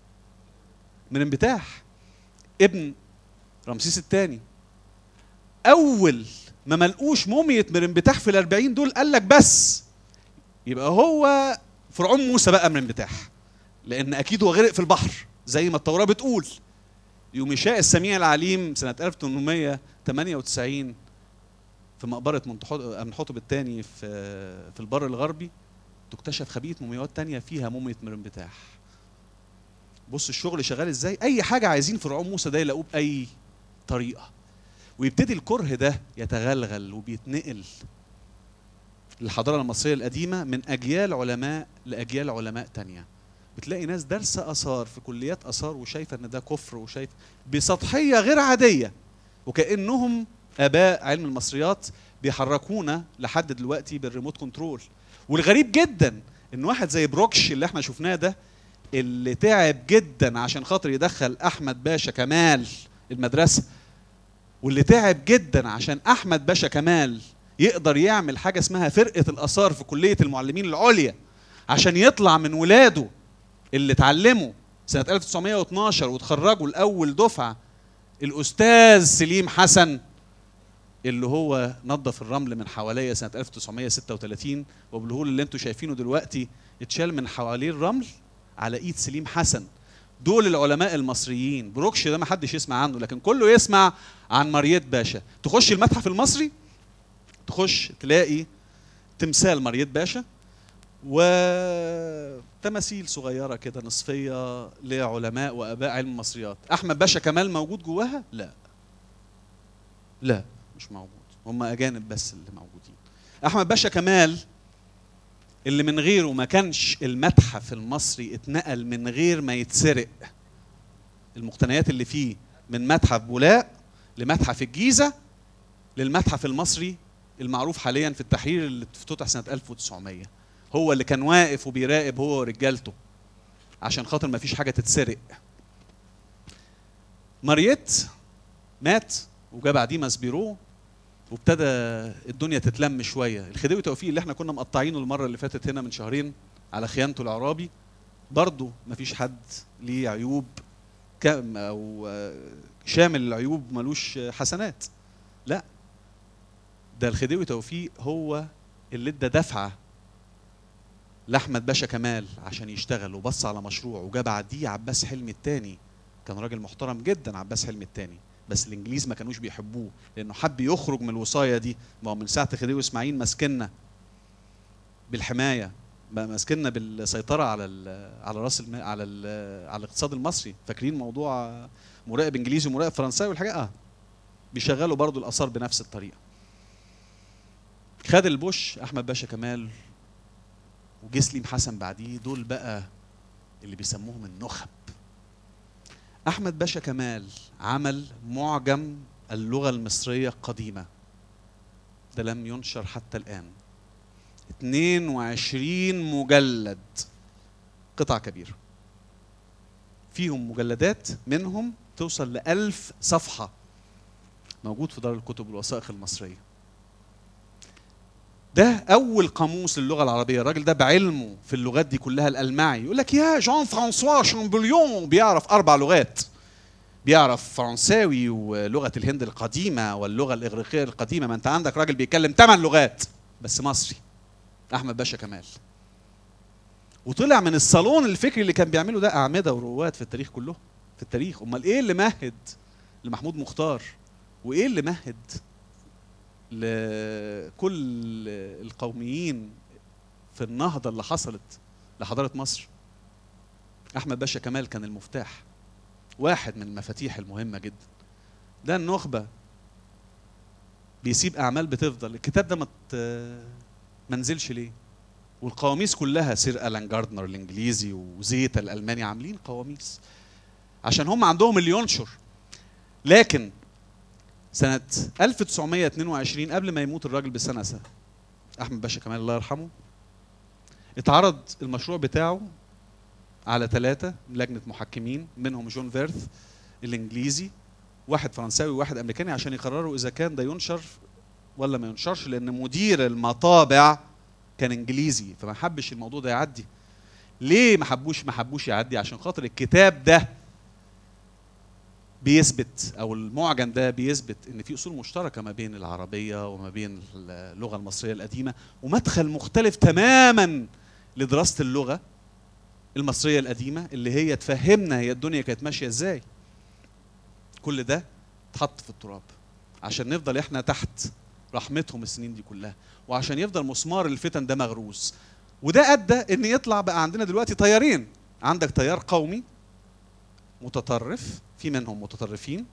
من انبتاح ابن رمسيس الثاني اول ما ملقوش مومية من انبتاح في الأربعين دول قال لك بس يبقى هو فرعون موسى بقى من انبتاح لان اكيد هو غرق في البحر زي ما التوراه بتقول يوم يشاء السميع العليم سنه 1898 في مقبره منحوتب الثاني في في البر الغربي تكتشف خبيئه مومياوات تانية فيها مومية مرنبتاح بص الشغل شغال ازاي اي حاجه عايزين فرعون موسى ده يلاقوه باي طريقه ويبتدي الكره ده يتغلغل وبيتنقل للحضاره المصريه القديمه من اجيال علماء لاجيال علماء تانية بتلاقي ناس دارسه اثار في كليات اثار وشايفه ان ده كفر وشايف بسطحيه غير عاديه وكانهم اباء علم المصريات بيحركونا لحد دلوقتي بالريموت كنترول والغريب جدا ان واحد زي بروكش اللي احنا شفناه ده اللي تعب جدا عشان خاطر يدخل احمد باشا كمال المدرسه واللي تعب جدا عشان احمد باشا كمال يقدر يعمل حاجه اسمها فرقه الاثار في كليه المعلمين العليا عشان يطلع من ولاده اللي اتعلموا سنه 1912 وتخرجوا لاول دفعه الاستاذ سليم حسن اللي هو نظف الرمل من حواليا سنه 1936 وبالهول اللي انتم شايفينه دلوقتي اتشال من حواليه الرمل على ايد سليم حسن دول العلماء المصريين بروكش ده ما حدش يسمع عنه لكن كله يسمع عن مريت باشا تخش المتحف المصري تخش تلاقي تمثال مريت باشا وتماثيل صغيرة كده نصفية لعلماء وآباء علم المصريات أحمد باشا كمال موجود جواها؟ لا لا مش موجود هم أجانب بس اللي موجودين أحمد باشا كمال اللي من غيره ما كانش المتحف المصري اتنقل من غير ما يتسرق المقتنيات اللي فيه من متحف بولاق لمتحف الجيزة للمتحف المصري المعروف حاليا في التحرير اللي افتتح سنة 1900 هو اللي كان واقف وبيراقب هو ورجالته عشان خاطر ما فيش حاجة تتسرق ماريت مات وجا بعديه ماسبيرو وابتدى الدنيا تتلم شويه الخديوي توفيق اللي احنا كنا مقطعينه المره اللي فاتت هنا من شهرين على خيانته العرابي برضه مفيش حد ليه عيوب كام او شامل العيوب ملوش حسنات لا ده الخديوي توفيق هو اللي ادى دفعه لاحمد باشا كمال عشان يشتغل وبص على مشروع وجا بعديه عباس حلمي الثاني كان راجل محترم جدا عباس حلمي الثاني بس الانجليز ما كانوش بيحبوه لانه حب يخرج من الوصايه دي ما هو من ساعه خديوي اسماعيل ماسكنا بالحمايه ماسكنا بالسيطره على على راس الم... على ال... على الاقتصاد المصري فاكرين موضوع مراقب انجليزي ومراقب فرنساوي والحاجات اه بيشغلوا برضو الاثار بنفس الطريقه خد البوش احمد باشا كمال وجه سليم حسن بعديه دول بقى اللي بيسموهم النخب احمد باشا كمال عمل معجم اللغه المصريه القديمه ده لم ينشر حتى الان 22 مجلد قطع كبيره فيهم مجلدات منهم توصل لألف صفحة موجود في دار الكتب والوثائق المصرية ده أول قاموس للغة العربية الراجل ده بعلمه في اللغات دي كلها الألمعي يقول لك يا جان فرانسوا شامبليون بيعرف أربع لغات بيعرف فرنساوي ولغة الهند القديمة واللغة الإغريقية القديمة ما أنت عندك راجل بيتكلم ثمان لغات بس مصري أحمد باشا كمال وطلع من الصالون الفكري اللي كان بيعمله ده أعمدة ورواد في التاريخ كله في التاريخ أمال إيه اللي مهد لمحمود مختار وإيه اللي مهد لكل القوميين في النهضة اللي حصلت لحضارة مصر أحمد باشا كمال كان المفتاح واحد من المفاتيح المهمة جدا ده النخبة بيسيب أعمال بتفضل الكتاب ده ما منزلش ليه والقواميس كلها سير ألان جاردنر الإنجليزي وزيتا الألماني عاملين قواميس عشان هم عندهم اللي ينشر لكن سنة 1922 قبل ما يموت الراجل بسنة سنة أحمد باشا كمال الله يرحمه اتعرض المشروع بتاعه على ثلاثة لجنة محكمين منهم جون فيرث الإنجليزي واحد فرنساوي وواحد أمريكاني عشان يقرروا إذا كان ده ينشر ولا ما ينشرش لأن مدير المطابع كان إنجليزي فما حبش الموضوع ده يعدي ليه ما حبوش ما حبوش يعدي عشان خاطر الكتاب ده بيثبت او المعجم ده بيثبت ان في اصول مشتركه ما بين العربيه وما بين اللغه المصريه القديمه ومدخل مختلف تماما لدراسه اللغه المصريه القديمه اللي هي تفهمنا هي الدنيا كانت ماشيه ازاي كل ده اتحط في التراب عشان نفضل احنا تحت رحمتهم السنين دي كلها وعشان يفضل مسمار الفتن ده مغروس وده ادى ان يطلع بقى عندنا دلوقتي طيارين عندك تيار قومي متطرف في منهم متطرفين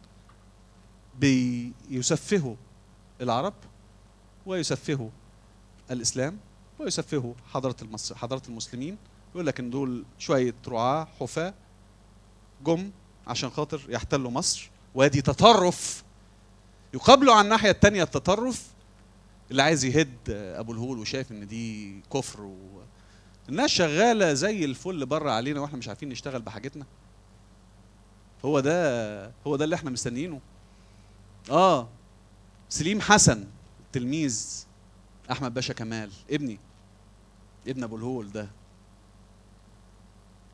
بيسفهوا العرب ويسفهوا الاسلام ويسفهوا حضاره المصر حضاره المسلمين يقول لك ان دول شويه رعاه حفاه جم عشان خاطر يحتلوا مصر وادي تطرف يقابلوا على الناحيه الثانيه التطرف اللي عايز يهد ابو الهول وشايف ان دي كفر و... الناس شغاله زي الفل بره علينا واحنا مش عارفين نشتغل بحاجتنا هو ده هو ده اللي احنا مستنيينه اه سليم حسن تلميذ احمد باشا كمال ابني ابن ابو الهول ده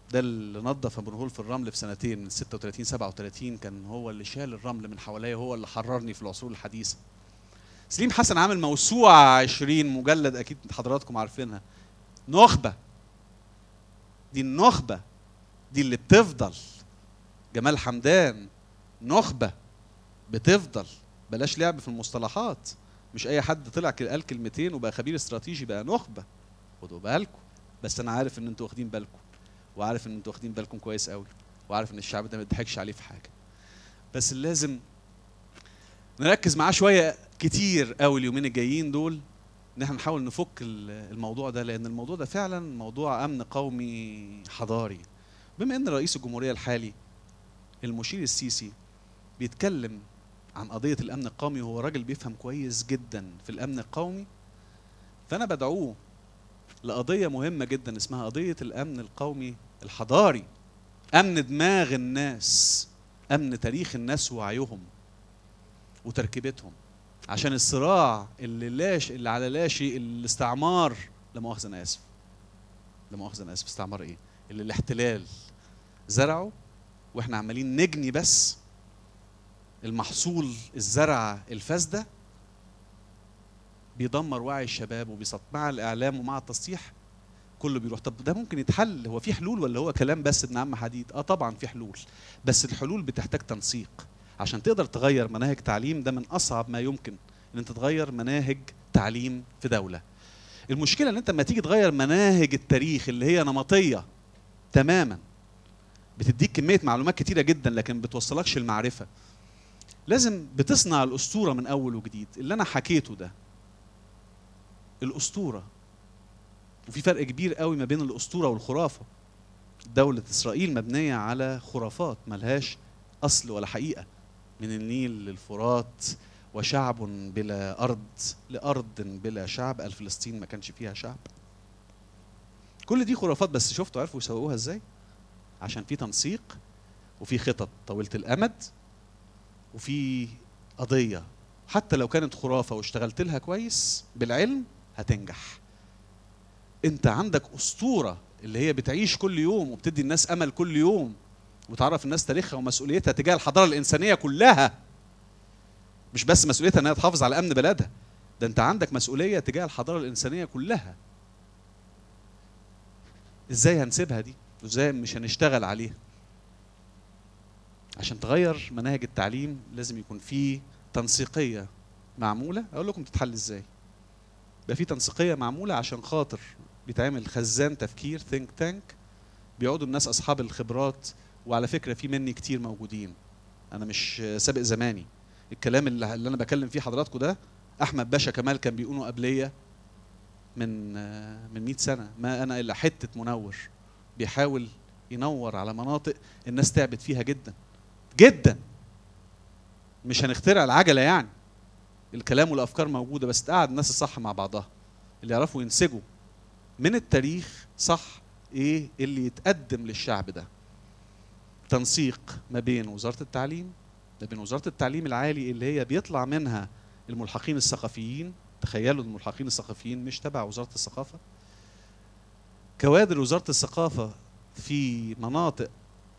ده اللي نظف ابو نهول في الرمل في سنتين من 36 37 كان هو اللي شال الرمل من حواليا هو اللي حررني في العصور الحديثه سليم حسن عامل موسوعه 20 مجلد اكيد حضراتكم عارفينها نخبه دي النخبه دي اللي بتفضل جمال حمدان نخبه بتفضل بلاش لعب في المصطلحات مش اي حد طلع كده قال كلمتين وبقى خبير استراتيجي بقى نخبه خدوا بالكم بس انا عارف ان انتوا واخدين بالكم وعارف ان انتوا واخدين بالكم كويس قوي وعارف ان الشعب ده ما يضحكش عليه في حاجه بس اللي لازم نركز معاه شويه كتير قوي اليومين الجايين دول ان احنا نحاول نفك ال- الموضوع ده لان الموضوع ده فعلا موضوع امن قومي حضاري بما ان رئيس الجمهوريه الحالي المشير السيسي بيتكلم عن قضيه الامن القومي وهو راجل بيفهم كويس جدا في الامن القومي فانا بدعوه لقضيه مهمه جدا اسمها قضيه الامن القومي الحضاري امن دماغ الناس امن تاريخ الناس ووعيهم وتركيبتهم عشان الصراع اللي لاش اللي على لا شيء الاستعمار لا مؤاخذه انا اسف لا مؤاخذه انا اسف استعمار ايه اللي الاحتلال زرعه واحنا عمالين نجني بس المحصول الزرعه الفاسده بيدمر وعي الشباب وبيسط مع الاعلام ومع التصحيح كله بيروح طب ده ممكن يتحل هو في حلول ولا هو كلام بس ابن عم حديد اه طبعا في حلول بس الحلول بتحتاج تنسيق عشان تقدر تغير مناهج تعليم ده من اصعب ما يمكن ان انت تغير مناهج تعليم في دوله المشكله ان انت لما تيجي تغير مناهج التاريخ اللي هي نمطيه تماما بتديك كميه معلومات كتيره جدا لكن بتوصلكش المعرفه لازم بتصنع الاسطوره من اول وجديد اللي انا حكيته ده الاسطوره وفي فرق كبير قوي ما بين الاسطوره والخرافه دولة إسرائيل مبنية على خرافات ملهاش أصل ولا حقيقة من النيل للفرات وشعب بلا أرض لأرض بلا شعب قال فلسطين ما كانش فيها شعب كل دي خرافات بس شفتوا عرفوا يسوقوها ازاي عشان في تنسيق وفي خطط طويلة الأمد وفي قضية حتى لو كانت خرافة واشتغلت لها كويس بالعلم هتنجح انت عندك اسطوره اللي هي بتعيش كل يوم وبتدي الناس امل كل يوم وتعرف الناس تاريخها ومسؤوليتها تجاه الحضاره الانسانيه كلها مش بس مسؤوليتها انها تحافظ على امن بلدها ده انت عندك مسؤوليه تجاه الحضاره الانسانيه كلها ازاي هنسيبها دي وازاي مش هنشتغل عليها عشان تغير مناهج التعليم لازم يكون في تنسيقيه معموله اقول لكم تتحل ازاي يبقى في تنسيقيه معموله عشان خاطر بيتعمل خزان تفكير ثينك تانك بيقعدوا الناس اصحاب الخبرات وعلى فكره في مني كتير موجودين انا مش سابق زماني الكلام اللي, اللي انا بكلم فيه حضراتكم ده احمد باشا كمال كان بيقوله قبليه من من 100 سنه ما انا الا حته منور بيحاول ينور على مناطق الناس تعبت فيها جدا جدا مش هنخترع العجله يعني الكلام والافكار موجوده بس تقعد الناس الصح مع بعضها اللي يعرفوا ينسجوا من التاريخ صح ايه اللي يتقدم للشعب ده تنسيق ما بين وزاره التعليم ما بين وزاره التعليم العالي اللي هي بيطلع منها الملحقين الثقافيين تخيلوا الملحقين الثقافيين مش تبع وزاره الثقافه كوادر وزاره الثقافه في مناطق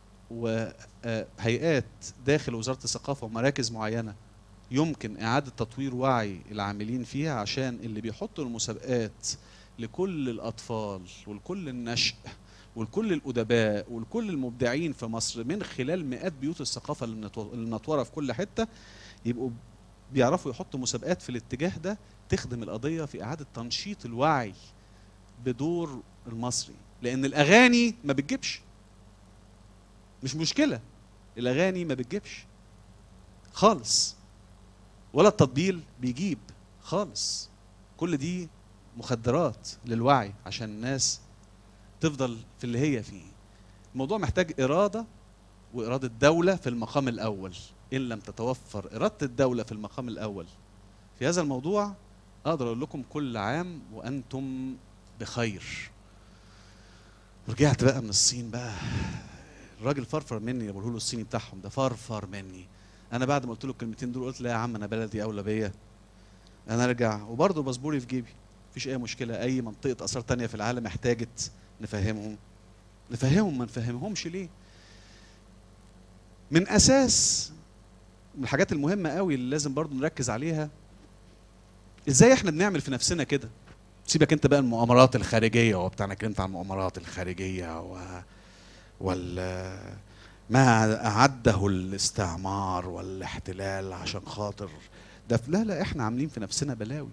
وهيئات داخل وزاره الثقافه ومراكز معينه يمكن اعاده تطوير وعي العاملين فيها عشان اللي بيحطوا المسابقات لكل الاطفال ولكل النشء ولكل الادباء ولكل المبدعين في مصر من خلال مئات بيوت الثقافه المنطوره في كل حته يبقوا بيعرفوا يحطوا مسابقات في الاتجاه ده تخدم القضيه في اعاده تنشيط الوعي بدور المصري لان الاغاني ما بتجيبش مش مشكله الاغاني ما بتجيبش خالص ولا التطبيل بيجيب خالص كل دي مخدرات للوعي عشان الناس تفضل في اللي هي فيه الموضوع محتاج إرادة وإرادة دولة في المقام الأول إن لم تتوفر إرادة الدولة في المقام الأول في هذا الموضوع أقدر أقول لكم كل عام وأنتم بخير رجعت بقى من الصين بقى الراجل فرفر مني بقوله له الصيني بتاعهم ده فرفر مني انا بعد ما قلت له الكلمتين دول قلت لا يا عم انا بلدي اولى بيا انا ارجع وبرضه باسبوري في جيبي مفيش اي مشكله اي منطقه اثار تانية في العالم احتاجت نفهمهم نفهمهم ما نفهمهمش ليه من اساس من الحاجات المهمه قوي اللي لازم برضو نركز عليها ازاي احنا بنعمل في نفسنا كده سيبك انت بقى المؤامرات الخارجيه وبتاع انا اتكلمت عن المؤامرات الخارجيه و... وال ما اعده الاستعمار والاحتلال عشان خاطر ده لا لا احنا عاملين في نفسنا بلاوي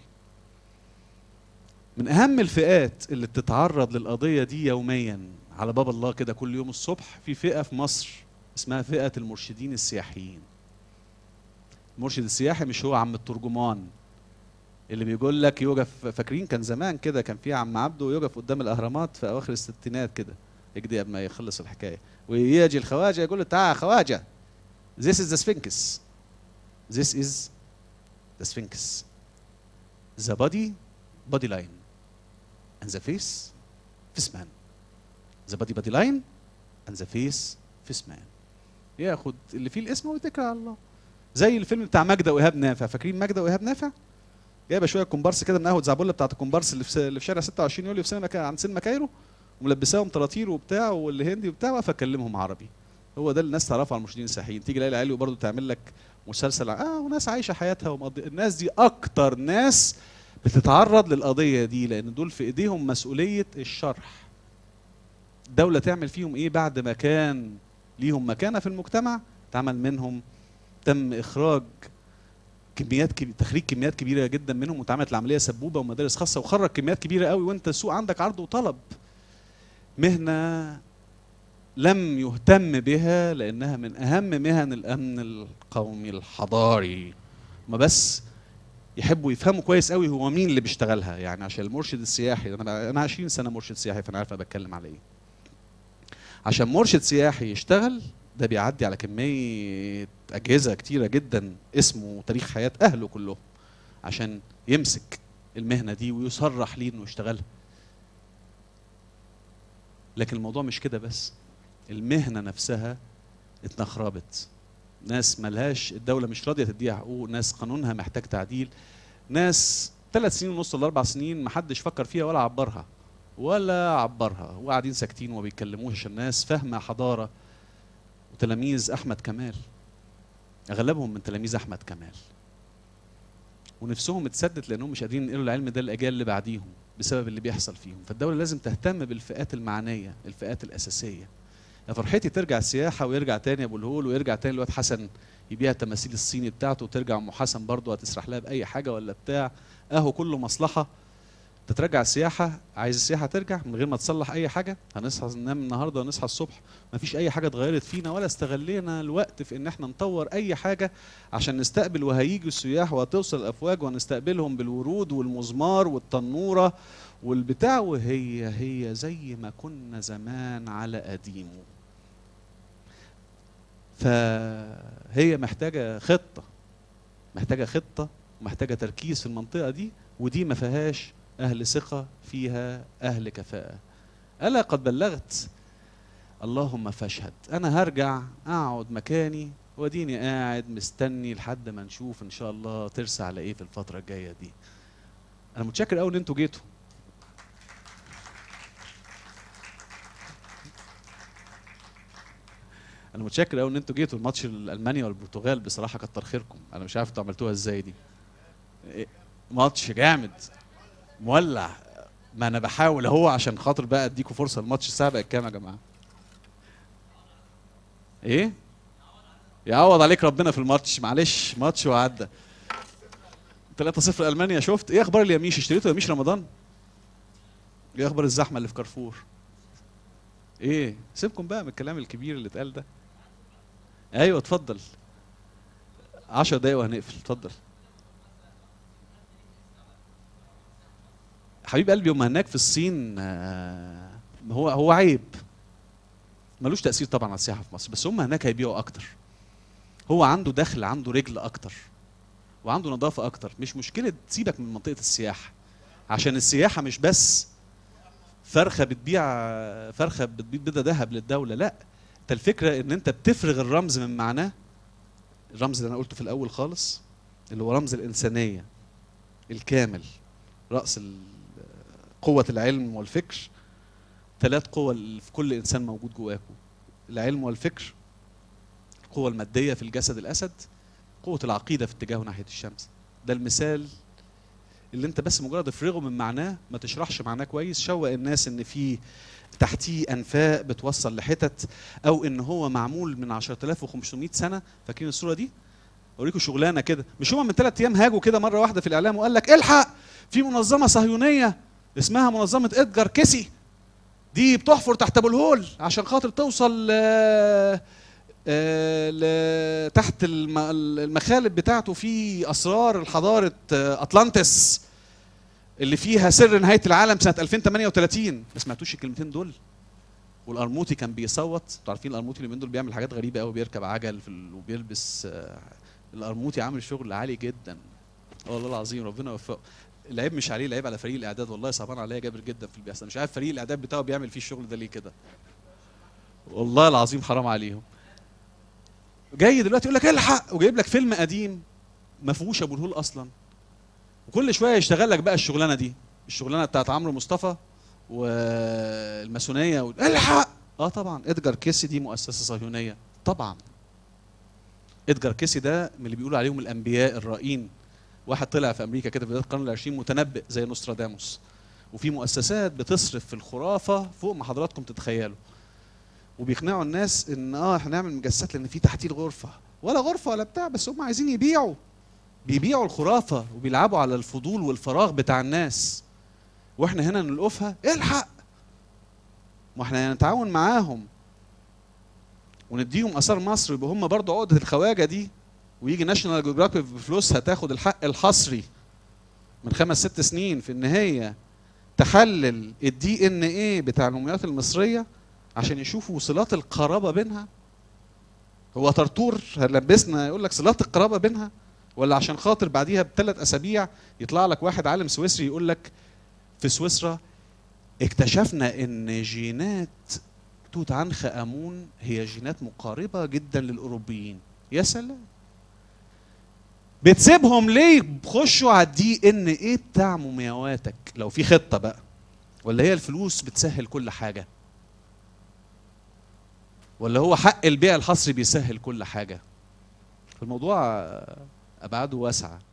من اهم الفئات اللي بتتعرض للقضيه دي يوميا على باب الله كده كل يوم الصبح في فئه في مصر اسمها فئه المرشدين السياحيين المرشد السياحي مش هو عم الترجمان اللي بيقول لك يوقف فاكرين كان زمان كده كان في عم عبده يوقف قدام الاهرامات في اواخر الستينات كده يجدي قبل ما يخلص الحكايه ويجي الخواجه يقول له تعال يا خواجه This is the Sphinx This is the Sphinx The body body line and the face face man The body body line and the face face man ياخد اللي فيه الاسم ويتكل على الله زي الفيلم بتاع ماجدة وإيهاب نافع فاكرين ماجدة وإيهاب نافع جايبه شويه كومبارس كده من قهوه زعبله بتاعت الكومبارس اللي في اللي في شارع 26 يوليو في سينما كا- عند سينما كايرو وملبساهم طراطير وبتاع واللي هندي وبتاع واقف اكلمهم عربي هو ده اللي الناس تعرفه على المرشدين السياحيين تيجي ليلى علوي برضه تعمل لك مسلسل ع- اه وناس عايشه حياتها ومقضي الناس دي اكتر ناس بتتعرض للقضيه دي لان دول في ايديهم مسؤوليه الشرح الدوله تعمل فيهم ايه بعد ما كان ليهم مكانه في المجتمع اتعمل منهم تم اخراج كميات كبيرة تخريج كميات كبيره جدا منهم واتعملت العمليه سبوبه ومدارس خاصه وخرج كميات كبيره قوي وانت السوق عندك عرض وطلب مهنه لم يهتم بها لانها من اهم مهن الامن القومي الحضاري ما بس يحبوا يفهموا كويس قوي هو مين اللي بيشتغلها يعني عشان المرشد السياحي انا انا 20 سنه مرشد سياحي فانا عارف انا بتكلم على ايه عشان مرشد سياحي يشتغل ده بيعدي على كميه اجهزه كتيره جدا اسمه وتاريخ حياه اهله كلهم عشان يمسك المهنه دي ويصرح ليه انه يشتغلها لكن الموضوع مش كده بس المهنه نفسها اتنخربت ناس ملهاش الدوله مش راضيه تديها حقوق ناس قانونها محتاج تعديل ناس ثلاث سنين ونص لاربع سنين ما حدش فكر فيها ولا عبرها ولا عبرها وقاعدين ساكتين وما بيتكلموش عشان الناس فاهمه حضاره وتلاميذ احمد كمال اغلبهم من تلاميذ احمد كمال ونفسهم اتسدت لانهم مش قادرين ينقلوا العلم ده للاجيال اللي بعديهم بسبب اللي بيحصل فيهم فالدوله لازم تهتم بالفئات المعنيه الفئات الاساسيه يا فرحتي ترجع السياحه ويرجع تاني ابو الهول ويرجع تاني الواد حسن يبيع التماثيل الصيني بتاعته وترجع ام حسن برضه هتسرح لها باي حاجه ولا بتاع اهو كله مصلحه تترجع السياحه عايز السياحه ترجع من غير ما تصلح اي حاجه هنصحى ننام النهارده ونصحى الصبح مفيش اي حاجه اتغيرت فينا ولا استغلينا الوقت في ان احنا نطور اي حاجه عشان نستقبل وهيجوا السياح وهتوصل الافواج ونستقبلهم بالورود والمزمار والتنوره والبتاع وهي هي زي ما كنا زمان على قديمه فهي محتاجه خطه محتاجه خطه ومحتاجه تركيز في المنطقه دي ودي ما فيهاش اهل ثقه فيها اهل كفاءه الا قد بلغت اللهم فاشهد انا هرجع اقعد مكاني واديني قاعد مستني لحد ما نشوف ان شاء الله ترسى على ايه في الفتره الجايه دي انا متشكر قوي ان انتوا جيتوا انا متشكر قوي ان انتوا جيتوا الماتش المانيا والبرتغال بصراحه كتر خيركم انا مش عارف انتوا عملتوها ازاي دي إيه، ماتش جامد مولع ما انا بحاول اهو عشان خاطر بقى اديكوا فرصه الماتش الساعه بقت كام يا جماعه ايه يعوض عليك ربنا في الماتش معلش ماتش وعدى 3-0 المانيا شفت ايه اخبار اليميش اشتريته يميش رمضان ايه اخبار الزحمه اللي في كارفور ايه سيبكم بقى من الكلام الكبير اللي اتقال ده ايوه اتفضل 10 دقايق وهنقفل اتفضل حبيب قلبي هم هناك في الصين آه، هو هو عيب ملوش تاثير طبعا على السياحه في مصر بس هم هناك هيبيعوا اكتر هو عنده دخل عنده رجل اكتر وعنده نظافه اكتر مش مشكله تسيبك من منطقه السياحه عشان السياحه مش بس فرخه بتبيع فرخه بتبيع بيضه ذهب للدوله لا انت الفكره ان انت بتفرغ الرمز من معناه الرمز اللي انا قلته في الاول خالص اللي هو رمز الانسانيه الكامل راس ال- قوه العلم والفكر ثلاث قوى اللي في كل انسان موجود جواكم العلم والفكر القوة المادية في الجسد الأسد قوة العقيدة في اتجاهه ناحية الشمس ده المثال اللي انت بس مجرد افرغه من معناه ما تشرحش معناه كويس شوق الناس ان في تحتيه انفاق بتوصل لحتت او ان هو معمول من 10500 سنه فاكرين الصوره دي اوريكم شغلانه كده مش هما من ثلاث ايام هاجوا كده مره واحده في الاعلام وقال لك الحق في منظمه صهيونيه اسمها منظمه ادجار كيسي دي بتحفر تحت ابو الهول عشان خاطر توصل آه، آه، ل- تحت الم- المخالب بتاعته في اسرار حضاره آه، اطلانتس اللي فيها سر نهايه العالم سنه 2038 ما سمعتوش الكلمتين دول والقرموطي كان بيصوت انتوا عارفين القرموطي اليومين دول بيعمل حاجات غريبه قوي بيركب عجل في ال... وبيلبس آه، القرموطي عامل شغل عالي جدا آه والله العظيم ربنا يوفقه العيب مش عليه العيب على فريق الاعداد والله صعبان عليا جابر جدا في اللي بيحصل مش عارف فريق الاعداد بتاعه بيعمل فيه الشغل ده ليه كده والله العظيم حرام عليهم جاي دلوقتي يقول لك الحق وجايب لك فيلم قديم ما فيهوش ابو الهول اصلا وكل شويه يشتغل لك بقى الشغلانه دي الشغلانه بتاعت عمرو مصطفى والماسونيه وال- الحق اه طبعا ادجار كيسي دي مؤسسه صهيونيه طبعا ادجار كيسي ده من اللي بيقولوا عليهم الانبياء الرائين واحد طلع في امريكا كده في بدايه القرن العشرين متنبئ زي نوستراداموس وفي مؤسسات بتصرف في الخرافه فوق ما حضراتكم تتخيلوا وبيقنعوا الناس ان اه احنا نعمل مجسات لان في تحتيه الغرفه ولا غرفه ولا بتاع بس هم عايزين يبيعوا بيبيعوا الخرافه وبيلعبوا على الفضول والفراغ بتاع الناس واحنا هنا نلقفها الحق ما احنا نتعاون معاهم ونديهم اثار مصر يبقى هم برضه عقده الخواجه دي ويجي ناشونال جيوغرافيك بفلوسها تاخد الحق الحصري من خمس ست سنين في ان هي تحلل الدي ان ايه بتاع المومياوات المصريه عشان يشوفوا صلات القرابه بينها هو طرطور هلبسنا يقول لك صلات القرابه بينها ولا عشان خاطر بعديها بثلاث اسابيع يطلع لك واحد عالم سويسري يقول لك في سويسرا اكتشفنا ان جينات توت عنخ امون هي جينات مقاربه جدا للاوروبيين يا سلام بتسيبهم ليه بخشوا على الدي ان ايه بتاع مومياواتك لو في خطه بقى ولا هي الفلوس بتسهل كل حاجه ولا هو حق البيع الحصري بيسهل كل حاجه الموضوع ابعاده واسعه